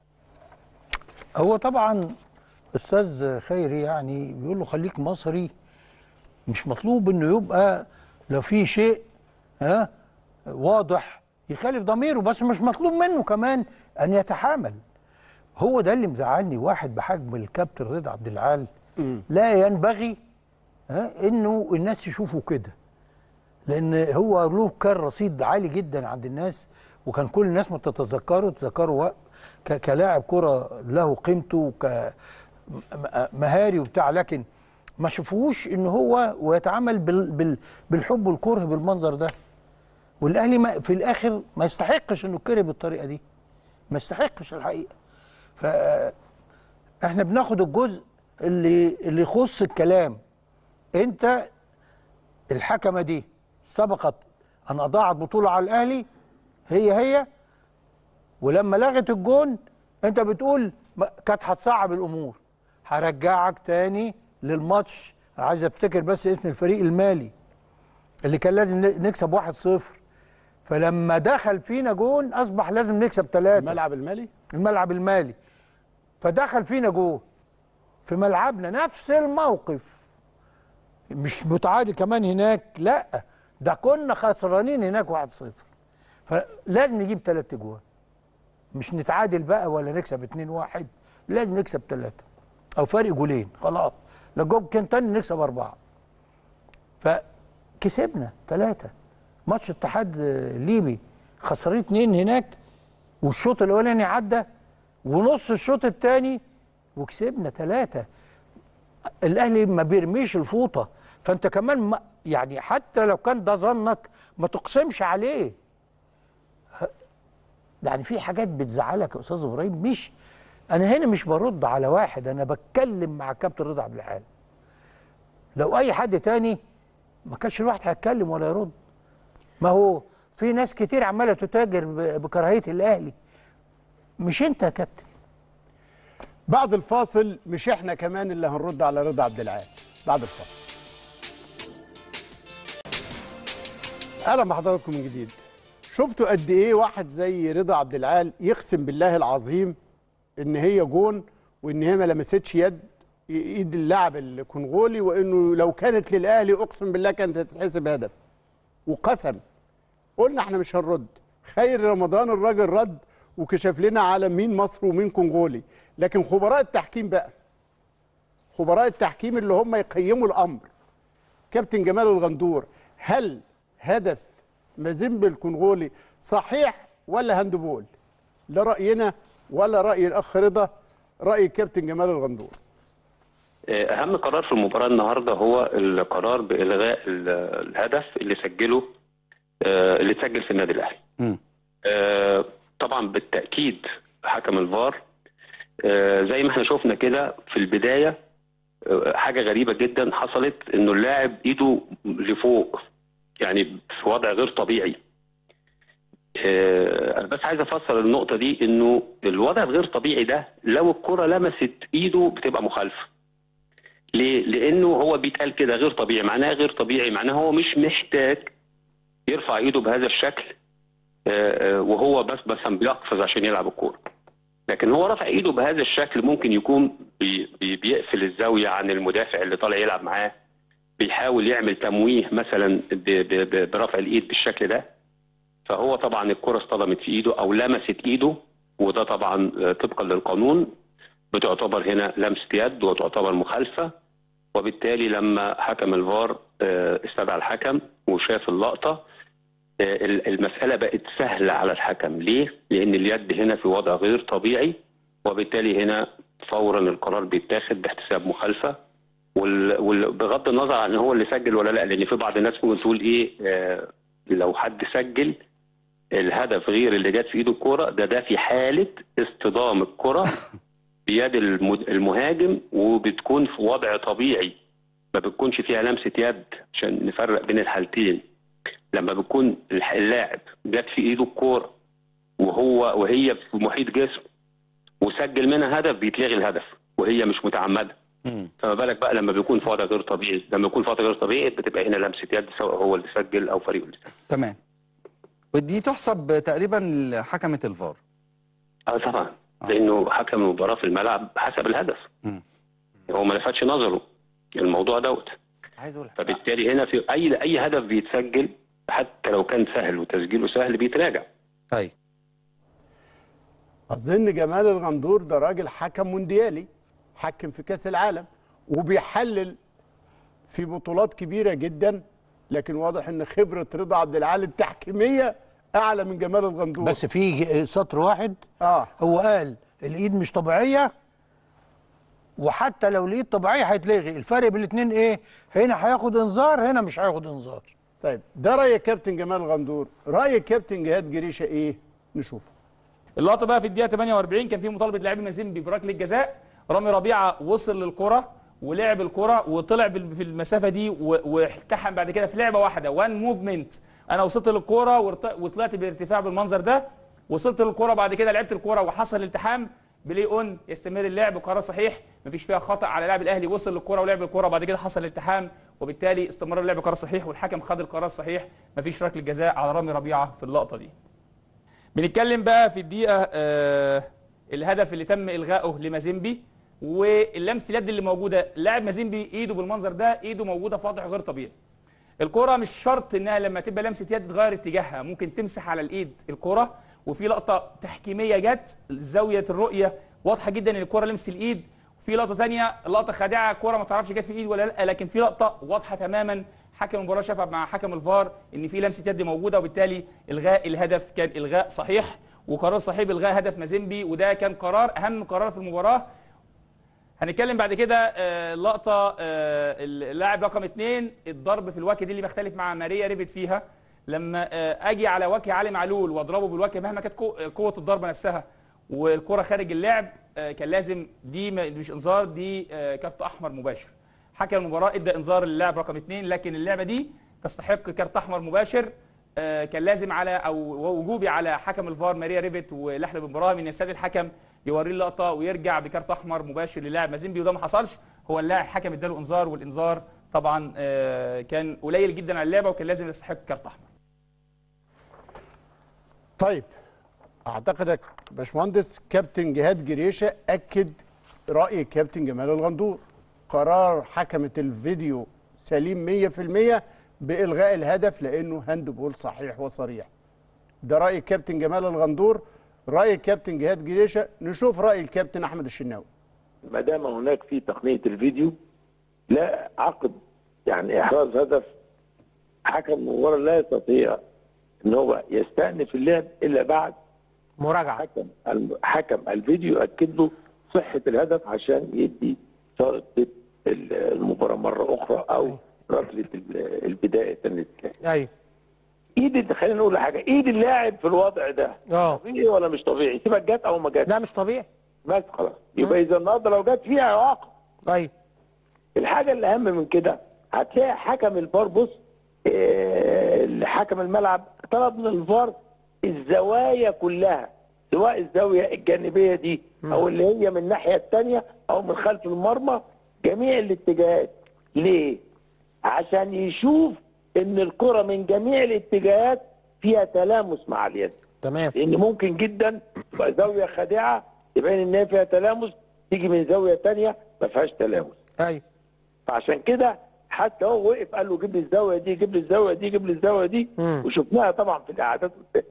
هو طبعا استاذ خيري يعني بيقول له خليك مصري مش مطلوب انه يبقى لو في شيء ها واضح يخالف ضميره بس مش مطلوب منه كمان ان يتحامل هو ده اللي مزعلني واحد بحجم الكابتن رضا عبد العال لا ينبغي ها انه الناس تشوفه كده لان هو له كان رصيد عالي جدا عند الناس وكان كل الناس ما تتذكره تتذكره وق- ك- كلاعب كره له قيمته كمهاري وبتاع لكن ما شافوش ان هو ويتعامل بال بال بالحب والكره بالمنظر ده والاهلي ما في الاخر ما يستحقش انه يتكره بالطريقه دي ما يستحقش الحقيقه ف احنا بناخد الجزء اللي اللي يخص الكلام انت الحكمه دي سبقت ان اضاعت بطوله على الاهلي هي هي ولما لغت الجون انت بتقول ما- كانت هتصعب الامور هرجعك تاني للماتش عايز افتكر بس اسم الفريق المالي اللي كان لازم ن- نكسب 1-0 فلما دخل فينا جون اصبح لازم نكسب 3 الملعب المالي الملعب المالي فدخل فينا جول في ملعبنا نفس الموقف مش متعادل كمان هناك لا ده كنا خسرانين هناك 1-0 فلازم نجيب ثلاث جوان مش نتعادل بقى ولا نكسب 2-1 لازم نكسب ثلاثة او فرق جولين خلاص لا جول كان تاني نكسب أربعة فكسبنا ثلاثة ماتش اتحاد ليبي خسرين اتنين هناك والشوط الاولاني عدى ونص الشوط الثاني وكسبنا ثلاثة الاهلي ما بيرميش الفوطه فانت كمان ما يعني حتى لو كان ده ظنك ما تقسمش عليه ه- يعني في حاجات بتزعلك يا استاذ ابراهيم مش انا هنا مش برد على واحد انا بتكلم مع كابتن رضا عبد العال لو اي حد تاني ما كانش الواحد هيتكلم ولا يرد ما هو في ناس كتير عماله تتاجر ب- بكراهيه الاهلي مش انت يا كابتن بعد الفاصل مش احنا كمان اللي هنرد على رضا عبد العال بعد الفاصل اهلا بحضراتكم من جديد شفتوا قد ايه واحد زي رضا عبد العال يقسم بالله العظيم ان هي جون وان هي ما لمستش يد ايد اللاعب الكونغولي وانه لو كانت للاهلي اقسم بالله كانت هتتحسب هدف وقسم قلنا احنا مش هنرد خير رمضان الراجل رد وكشف لنا على مين مصر ومين كونغولي لكن خبراء التحكيم بقى خبراء التحكيم اللي هم يقيموا الامر كابتن جمال الغندور هل هدف مازيمبي الكونغولي صحيح ولا هاندبول لا راينا ولا راي الاخ رضا راي الكابتن جمال الغندور اهم قرار في المباراه النهارده هو القرار بالغاء ال- الهدف اللي سجله آه، اللي اتسجل في النادي الاهلي مم. آه، طبعا بالتاكيد حكم الفار آه، زي ما احنا شفنا كده في البدايه آه، حاجه غريبه جدا حصلت انه اللاعب ايده لفوق يعني في وضع غير طبيعي آه، انا بس عايز افسر النقطه دي انه الوضع الغير طبيعي ده لو الكره لمست ايده بتبقى مخالفه ليه؟ لانه هو بيتقال كده غير طبيعي معناه غير طبيعي معناه هو مش محتاج يرفع ايده بهذا الشكل آه، آه، وهو بس مثلا بيقفز عشان يلعب الكوره لكن هو رفع ايده بهذا الشكل ممكن يكون بي بي بيقفل الزاويه عن المدافع اللي طالع يلعب معاه بيحاول يعمل تمويه مثلا ب- ب- ب- برفع الايد بالشكل ده فهو طبعا الكره اصطدمت في ايده او لمست ايده وده طبعا آه، طبقا للقانون بتعتبر هنا لمسه يد وتعتبر مخالفه وبالتالي لما حكم الفار آه، استدعى الحكم وشاف اللقطه آه، ال- المساله بقت سهله على الحكم ليه؟ لان اليد هنا في وضع غير طبيعي وبالتالي هنا فورا القرار بيتاخد باحتساب مخالفه وال- وال- بغض النظر عن هو اللي سجل ولا لا لان في بعض الناس ممكن تقول ايه آه، لو حد سجل الهدف غير اللي جت في ايده الكوره ده ده في حاله اصطدام الكره بيد المد- المهاجم وبتكون في وضع طبيعي ما بتكونش فيها لمسه يد عشان نفرق بين الحالتين لما بيكون الح- اللاعب جت في ايده الكوره وهو وهي في محيط جسمه وسجل منها هدف بيتلغي الهدف وهي مش متعمده مم. فما بالك بقى لما بيكون في وضع غير طبيعي لما يكون في وضع غير طبيعي بتبقى هنا لمسه يد سواء هو اللي سجل او فريقه اللي سجل تمام ودي تحسب تقريبا لحكمة الفار اه طبعا لانه حكم المباراه في الملعب حسب الهدف مم. هو ما لفتش نظره الموضوع دوت عايز اقول فبالتالي هنا في اي اي هدف بيتسجل حتى لو كان سهل وتسجيله سهل بيتراجع طيب اظن جمال الغندور ده راجل حكم مونديالي حكم في كاس العالم وبيحلل في بطولات كبيره جدا لكن واضح ان خبره رضا عبد العال التحكيميه اعلى من جمال الغندور بس في ج- سطر واحد اه هو قال الايد مش طبيعيه وحتى لو الايد طبيعيه هيتلغي الفرق بين الاثنين ايه هنا هياخد انذار هنا مش هياخد انذار طيب ده راي كابتن جمال الغندور راي كابتن جهاد جريشه ايه نشوفه اللقطه بقى في الدقيقه 48 كان في مطالبه لاعبي مازيمبي بركله جزاء رامي ربيعه وصل للكره ولعب الكره وطلع بال- في المسافه دي و- والتحم بعد كده في لعبه واحده وان موفمنت انا وصلت للكره وارت- وطلعت بارتفاع بالمنظر ده وصلت للكره بعد كده لعبت الكره وحصل التحام بلاي اون يستمر اللعب قرار صحيح مفيش فيها خطا على لاعب الاهلي وصل للكره ولعب الكره بعد كده حصل التحام وبالتالي استمرار اللعب قرار صحيح والحكم خد القرار الصحيح مفيش ركله جزاء على رامي ربيعه في اللقطه دي بنتكلم بقى في الدقيقه آه الهدف اللي تم الغائه لمازيمبي واللمسه اليد اللي موجوده لاعب مازيمبي ايده بالمنظر ده ايده موجوده في وضع غير طبيعي الكرة مش شرط انها لما تبقى لمسه يد تغير اتجاهها ممكن تمسح على الايد الكرة وفي لقطه تحكيميه جت زاويه الرؤيه واضحه جدا ان الكرة لمست الايد وفي لقطه ثانيه لقطه خادعه الكرة ما تعرفش جت في الايد ولا لا لكن في لقطه واضحه تماما حكم المباراه شافها مع حكم الفار ان في لمسه يد موجوده وبالتالي الغاء الهدف كان الغاء صحيح وقرار صحيح بالغاء هدف مازيمبي وده كان قرار اهم قرار في المباراه هنتكلم بعد كده آه، لقطه آه، اللاعب رقم اثنين الضرب في الوجه دي اللي بختلف مع ماريا ريفيت فيها لما آه، اجي على وجه علي معلول واضربه بالوجه مهما كانت قو- قوه الضربه نفسها والكره خارج اللعب آه، كان لازم دي ما- مش انذار دي آه، كارت احمر مباشر حكم المباراه ادى انذار للاعب رقم اثنين لكن اللعبه دي تستحق كارت احمر مباشر آه، كان لازم على او وجوبي على حكم الفار ماريا ريفيت ولحلب بن براهيم ان يستدعي الحكم يوريه اللقطه ويرجع بكارت احمر مباشر للاعب مازيمبي وده ما حصلش هو اللاعب حكم اداله انذار والانذار طبعا آه، كان قليل جدا على اللعبه وكان لازم يستحق كارت احمر طيب اعتقد باشمهندس كابتن جهاد جريشه اكد راي كابتن جمال الغندور قرار حكمه الفيديو سليم 100% بالغاء الهدف لانه هاند بول صحيح وصريح ده راي الكابتن جمال الغندور راي الكابتن جهاد جريشه نشوف راي الكابتن احمد الشناوي ما دام هناك في تقنيه الفيديو لا عقد يعني احراز هدف حكم المباراه لا يستطيع ان هو يستأنف اللعب الا بعد مراجعه حكم الم- حكم الفيديو ياكد له صحه الهدف عشان يدي شرطه ال- المباراه مره اخرى او ركله ال- البدايه للكلام ايوه ايد خلينا نقول حاجه ايد اللاعب في الوضع ده اه طبيعي ولا مش طبيعي سيبك جت او ما جت لا مش طبيعي بس خلاص يبقى اذا النهارده لو جت فيها يعاقب ايوه الحاجه اللي اهم من كده هتلاقي حكم الفار بص آه، حكم الملعب طلب من الفار الزوايا كلها سواء الزاويه الجانبيه دي او اللي هي من الناحيه الثانيه او من خلف المرمى جميع الاتجاهات ليه عشان يشوف ان الكره من جميع الاتجاهات فيها تلامس مع اليد تمام لان ممكن جدا تبقى زاويه خادعه يبين ان هي فيها تلامس تيجي من زاويه تانية ما فيهاش تلامس ايوه فعشان كده حتى هو وقف قال له جيب لي الزاويه دي جيب لي الزاويه دي جيب لي الزاويه دي مم. وشفناها طبعا في الاعادات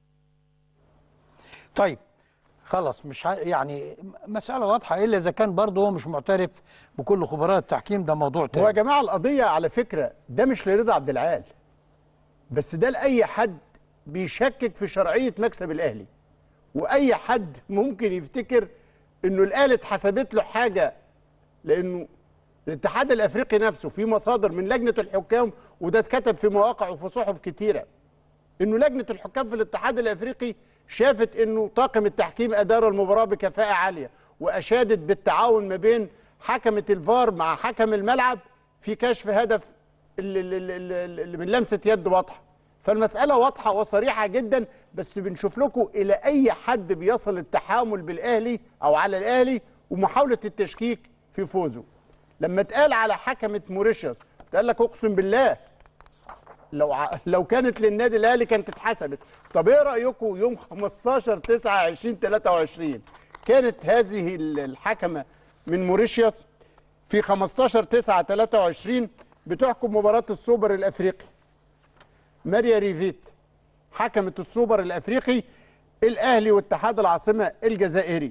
طيب خلاص مش ع... يعني مسألة واضحة إلا إذا كان برضه هو مش معترف بكل خبراء التحكيم ده موضوع هو يا تاني جماعه القضيه على فكره ده مش لرضا عبد العال بس ده لاي حد بيشكك في شرعيه مكسب الاهلي واي حد ممكن يفتكر انه الاهلي اتحسبت له حاجه لانه الاتحاد الافريقي نفسه في مصادر من لجنه الحكام وده اتكتب في مواقع وفي صحف كتيره انه لجنه الحكام في الاتحاد الافريقي شافت انه طاقم التحكيم ادار المباراه بكفاءه عاليه واشادت بالتعاون ما بين حكمه الفار مع حكم الملعب في كشف هدف اللي, اللي, اللي اللي من لمسه يد واضحه فالمساله واضحه وصريحه جدا بس بنشوف لكم الى اي حد بيصل التحامل بالاهلي او على الاهلي ومحاوله التشكيك في فوزه لما اتقال على حكمه موريشيوس قال لك اقسم بالله لو ع... لو كانت للنادي الاهلي كانت اتحسبت طب ايه رايكم يوم 15 9 2023 كانت هذه ال- الحكمه من موريشيوس في 15 9 23 بتحكم مباراه السوبر الافريقي ماريا ريفيت حكمت السوبر الافريقي الاهلي واتحاد العاصمه الجزائري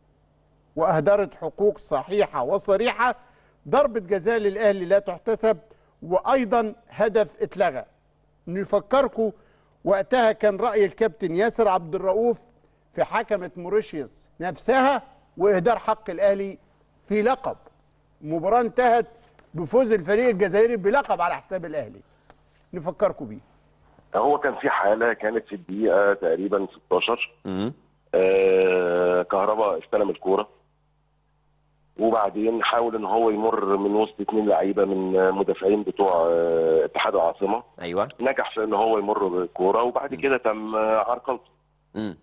واهدرت حقوق صحيحه وصريحه ضربه جزاء للاهلي لا تحتسب وايضا هدف اتلغى نفكركم وقتها كان راي الكابتن ياسر عبد الرؤوف في حكمه موريشيوس نفسها واهدار حق الاهلي في لقب مباراه انتهت بفوز الفريق الجزائري بلقب على حساب الاهلي نفكركم بيه هو كان في حاله كانت في الدقيقه تقريبا 16 آه كهربا استلم الكوره وبعدين حاول ان هو يمر من وسط اثنين لعيبه من آه، مدافعين بتوع آه، اتحاد العاصمه ايوه نجح في ان هو يمر بالكوره وبعد كده تم آه، عرقلته امم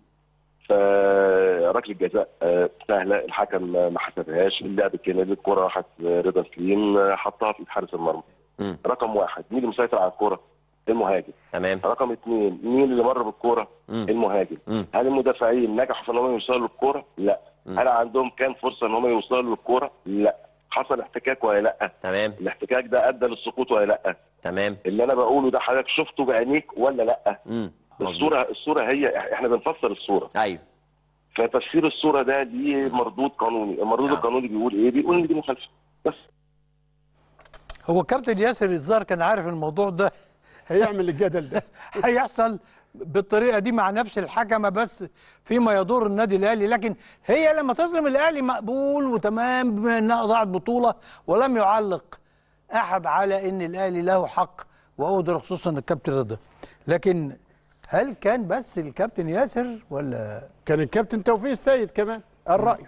فركله جزاء آه، سهله الحكم آه، ما حسبهاش اللعب كان الكوره راحت آه، رضا سليم آه، حطها في حارس المرمى رقم واحد مين اللي مسيطر على الكوره المهاجم تمام رقم اثنين مين اللي مر بالكوره المهاجم هل المدافعين نجحوا في ان هم يوصلوا للكوره لا هل عندهم كان فرصه ان هم يوصلوا للكوره لا حصل احتكاك ولا لا تمام الاحتكاك ده ادى للسقوط ولا لا تمام اللي انا بقوله ده حضرتك شفته بعينيك ولا لا امم الصوره الصوره هي احنا بنفسر الصوره ايوه فتفسير الصوره ده ليه مردود قانوني المردود القانوني بيقول ايه بيقول ان دي مخالفه بس هو كابتن ياسر الظاهر كان عارف الموضوع ده هيعمل الجدل ده هيحصل بالطريقه دي مع نفس الحكمه بس فيما يضر النادي الاهلي لكن هي لما تظلم الاهلي مقبول وتمام بما انها ضاعت بطوله ولم يعلق احد على ان الاهلي له حق واقدر خصوصا الكابتن رضا لكن هل كان بس الكابتن ياسر ولا كان الكابتن توفيق السيد كمان قال رايه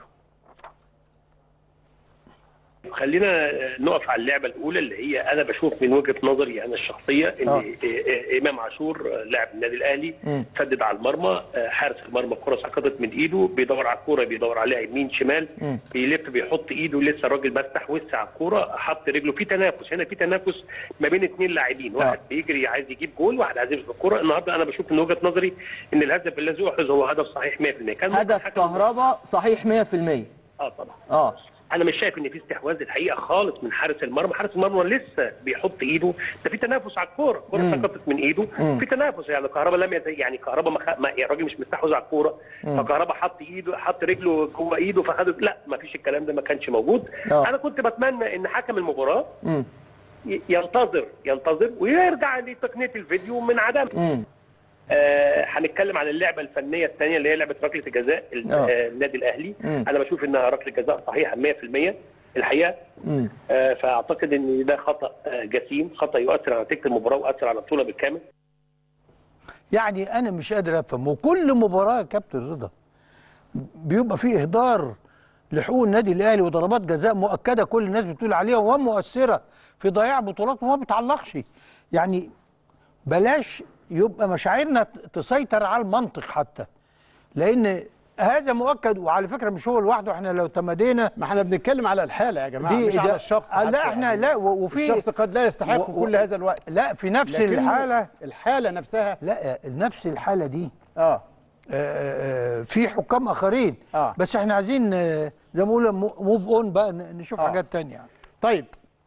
خلينا نقف على اللعبه الاولى اللي هي انا بشوف من وجهه نظري انا الشخصيه ان آه. آه، امام عاشور آه، لاعب النادي الاهلي مم. سدد على المرمى آه، حارس المرمى الكره سقطت من ايده بيدور على الكوره بيدور عليها يمين شمال مم. بيلف بيحط ايده لسه الراجل بفتح وسع على الكوره حط رجله في تنافس هنا في تنافس ما بين اثنين لاعبين واحد بيجري عايز يجيب جول واحد عايز يمسك الكوره النهارده انا بشوف من وجهه نظري ان الهدف الذي احرز هو هدف صحيح 100% كان ممكن هدف كهربا صحيح 100% اه طبعا اه انا مش شايف ان في استحواذ الحقيقه خالص من حارس المرمى حارس المرمى لسه بيحط ايده ده في تنافس على الكوره الكوره مم. سقطت من ايده مم. في تنافس يعني كهربا لم يت... يعني كهربا ما, خ... ما يعني الراجل مش مستحوذ على الكوره مم. فكهربا حط ايده حط رجله جوه ايده فخدت لا ما فيش الكلام ده ما كانش موجود آه. انا كنت بتمنى ان حكم المباراه مم. ي- ينتظر ينتظر ويرجع لتقنيه الفيديو من عدم مم. آه، هنتكلم عن اللعبه الفنيه الثانيه اللي هي لعبه ركله الجزاء ال- آه. آه، النادي الاهلي مم. انا بشوف انها ركله جزاء صحيحه 100% الحقيقه مم. آه، فاعتقد ان ده خطا آه، جسيم خطا يؤثر على نتيجه المباراه ويؤثر على البطوله بالكامل يعني انا مش قادر افهم وكل مباراه يا كابتن رضا بيبقى فيه اهدار لحقوق النادي الاهلي وضربات جزاء مؤكده كل الناس بتقول عليها ومؤثره في ضياع بطولات وما بتعلقش يعني بلاش يبقى مشاعرنا تسيطر على المنطق حتى لان هذا مؤكد وعلى فكره مش هو لوحده احنا لو تمدينا ما احنا بنتكلم على الحاله يا جماعه دي- مش ده- على الشخص آه، حتى لا احنا يعني. لا و- وفي الشخص قد لا يستحق و- و- كل هذا الوقت لا في نفس لكنه الحاله الحاله نفسها لا نفس الحاله دي اه آه، في حكام اخرين آه. بس احنا عايزين آه، زي ما بقول موف اون بقى ن- نشوف آه. حاجات تانية يعني. طيب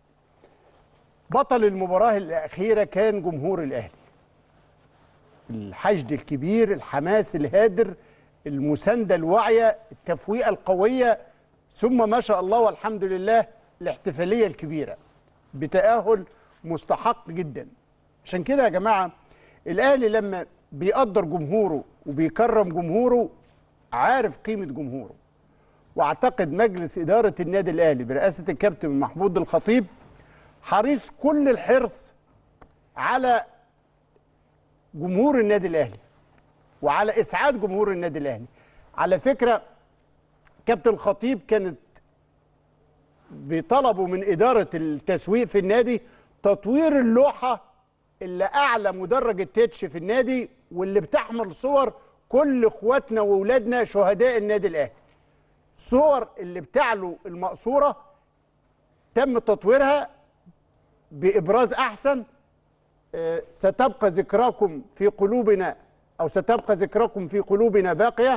بطل المباراة الأخيرة كان جمهور الأهلي الحشد الكبير الحماس الهادر المساندة الواعية التفويقة القوية ثم ما شاء الله والحمد لله الاحتفالية الكبيرة بتأهل مستحق جدا عشان كده يا جماعة الأهلي لما بيقدر جمهوره وبيكرم جمهوره عارف قيمة جمهوره واعتقد مجلس اداره النادي الاهلي برئاسه الكابتن محمود الخطيب حريص كل الحرص على جمهور النادي الاهلي وعلى اسعاد جمهور النادي الاهلي على فكره كابتن الخطيب كانت بطلبه من اداره التسويق في النادي تطوير اللوحه اللي اعلى مدرج التتش في النادي واللي بتحمل صور كل اخواتنا واولادنا شهداء النادي الاهلي الصور اللي بتعلو المقصوره تم تطويرها بابراز احسن آه، ستبقى ذكراكم في قلوبنا او ستبقى ذكراكم في قلوبنا باقيه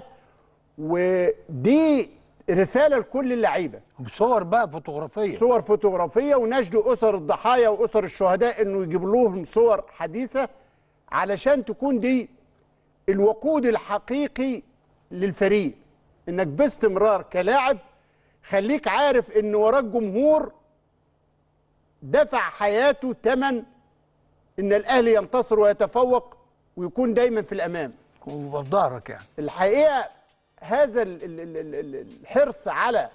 ودي رساله لكل اللعيبه صور بقى فوتوغرافيه صور فوتوغرافيه ونشد اسر الضحايا واسر الشهداء انه يجيب لهم صور حديثه علشان تكون دي الوقود الحقيقي للفريق انك باستمرار كلاعب خليك عارف ان وراك جمهور دفع حياته ثمن ان الاهلي ينتصر ويتفوق ويكون دايما في الامام وفي ظهرك يعني الحقيقه هذا ال- ال- ال- ال- ال- الحرص على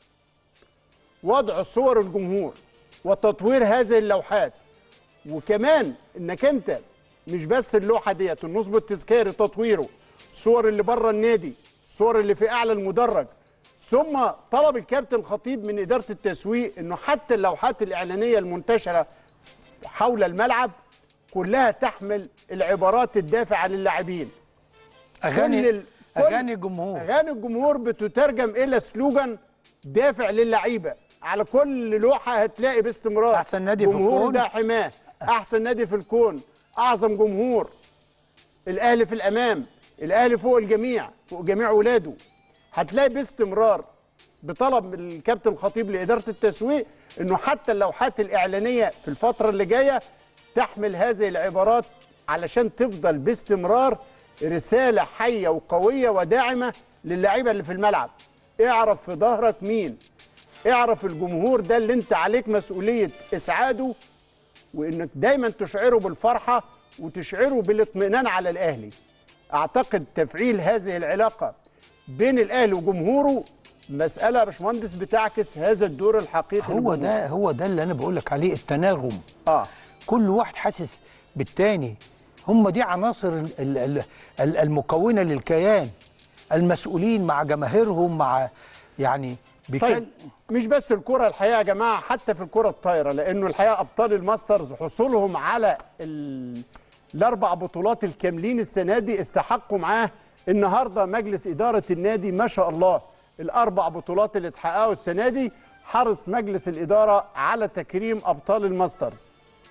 وضع صور الجمهور وتطوير هذه اللوحات وكمان انك انت مش بس اللوحه ديت النصب التذكاري تطويره الصور اللي بره النادي الصور اللي في اعلى المدرج ثم طلب الكابتن الخطيب من اداره التسويق انه حتى اللوحات الاعلانيه المنتشره حول الملعب كلها تحمل العبارات الدافعه للاعبين اغاني كل ال- كل- اغاني جمهور اغاني الجمهور بتترجم الى سلوجان دافع للعيبه على كل لوحه هتلاقي باستمرار أحسن نادي في جمهوره الكون. ده حماه احسن نادي في الكون اعظم جمهور الاهلي في الامام الاهلي فوق الجميع فوق جميع ولاده هتلاقي باستمرار بطلب من الكابتن الخطيب لاداره التسويق انه حتى اللوحات الاعلانيه في الفتره اللي جايه تحمل هذه العبارات علشان تفضل باستمرار رساله حيه وقويه وداعمه للاعيبه اللي في الملعب اعرف في ظهرك مين اعرف الجمهور ده اللي انت عليك مسؤوليه اسعاده وانك دايما تشعره بالفرحه وتشعره بالاطمئنان على الاهلي اعتقد تفعيل هذه العلاقه بين الاهلي وجمهوره مساله يا باشمهندس بتعكس هذا الدور الحقيقي هو للجمهور. ده هو ده اللي انا بقول لك عليه التناغم اه كل واحد حاسس بالتاني هم دي عناصر ال- ال- ال- ال- المكونه للكيان المسؤولين مع جماهيرهم مع يعني بيكل... طيب مش بس الكرة الحقيقة يا جماعة حتى في الكرة الطايرة لأنه الحقيقة أبطال الماسترز حصولهم على ال... الأربع بطولات الكاملين السنة دي استحقوا معاه النهاردة مجلس إدارة النادي ما شاء الله الأربع بطولات اللي اتحققوا السنة دي حرص مجلس الإدارة على تكريم أبطال الماسترز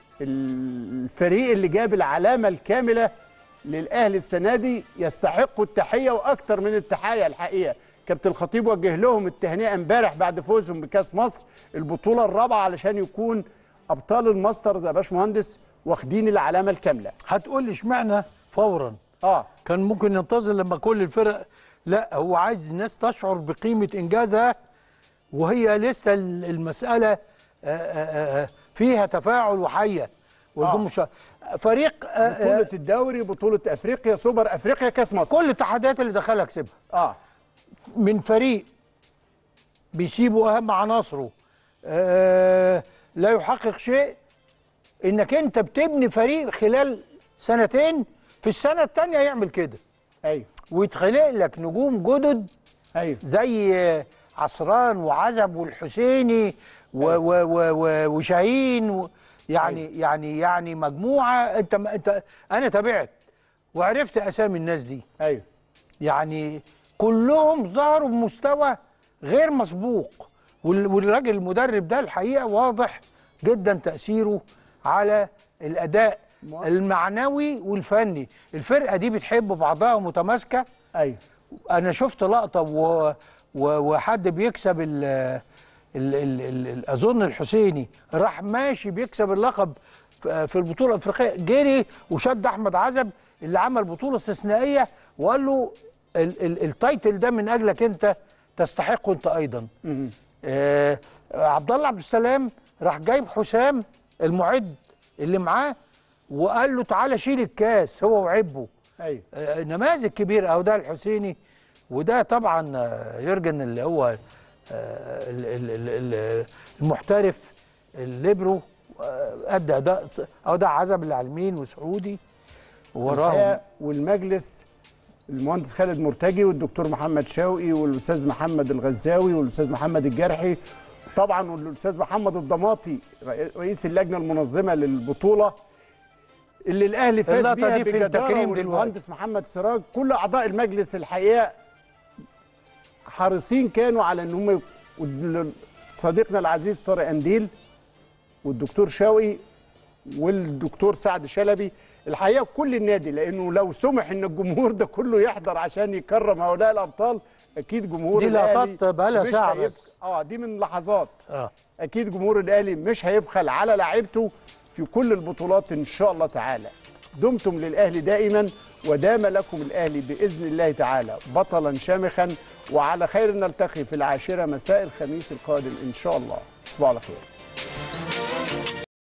الفريق اللي جاب العلامة الكاملة للأهلي السنة دي يستحقوا التحية وأكثر من التحية الحقيقة كابتن الخطيب وجه لهم التهنئة امبارح بعد فوزهم بكأس مصر البطولة الرابعة علشان يكون أبطال الماسترز يا باشمهندس واخدين العلامة الكاملة هتقول لي اشمعنى فورا اه كان ممكن ينتظر لما كل الفرق لا هو عايز الناس تشعر بقيمه انجازها وهي لسه ال- المساله آه، آه، آه، فيها تفاعل وحيه والجمهور شا- فريق آه، آه، بطولة الدوري بطولة أفريقيا سوبر أفريقيا كأس مصر كل التحديات اللي دخلها كسبها اه من فريق بيسيبوا اهم عناصره آه لا يحقق شيء انك انت بتبني فريق خلال سنتين في السنه الثانيه يعمل كده ايوه ويتخلق لك نجوم جدد ايوه زي آه، عصران وعزب والحسيني و و و و وشاهين و يعني أيوة. يعني يعني مجموعه انت انت انا تابعت وعرفت اسامي الناس دي ايوه يعني كلهم ظهروا بمستوى غير مسبوق وال- والراجل المدرب ده الحقيقه واضح جدا تاثيره على الاداء المعنوي والفني الفرقه دي بتحب بعضها ومتماسكه ايوه انا شفت لقطه و... و... وحد بيكسب ال... ال... ال... ال... ال... اظن الحسيني راح ماشي بيكسب اللقب ف- في البطوله الافريقيه جري وشد احمد عزب اللي عمل بطوله استثنائيه وقال له ال... ال... التايتل ده من اجلك انت تستحقه انت ايضا آه عبد الله عبد السلام راح جايب حسام المعد اللي معاه وقال له تعالى شيل الكاس هو وعبه ايوه آه، نماذج كبيرة أو ده الحسيني وده طبعا آه، يرجن اللي هو آه، ال- ال- ال- ال- المحترف الليبرو آه، أدى أداء أو ده عزب اللي على اليمين وسعودي وراهم الحقيقة والمجلس المهندس خالد مرتجي والدكتور محمد شوقي والاستاذ محمد الغزاوي والاستاذ محمد الجرحي طبعا والاستاذ محمد الضماطي رئيس اللجنه المنظمه للبطوله اللي الاهلي فاز اللقطة بيها دي في بجدارة التكريم دلوقتي. والمهندس محمد سراج كل اعضاء المجلس الحقيقه حريصين كانوا على ان هم يك- صديقنا العزيز طارق انديل والدكتور شوقي والدكتور سعد شلبي الحقيقه كل النادي لانه لو سمح ان الجمهور ده كله يحضر عشان يكرم هؤلاء الابطال اكيد جمهور دي الاهلي لقطات بقالها مش ساعة هيبخ- بس. اه دي من لحظات آه. اكيد جمهور الاهلي مش هيبخل على لعيبته في كل البطولات ان شاء الله تعالى دمتم للاهلي دائما ودام لكم الاهلي باذن الله تعالى بطلا شامخا وعلى خير نلتقي في العاشره مساء الخميس القادم ان شاء الله تصبحوا على خير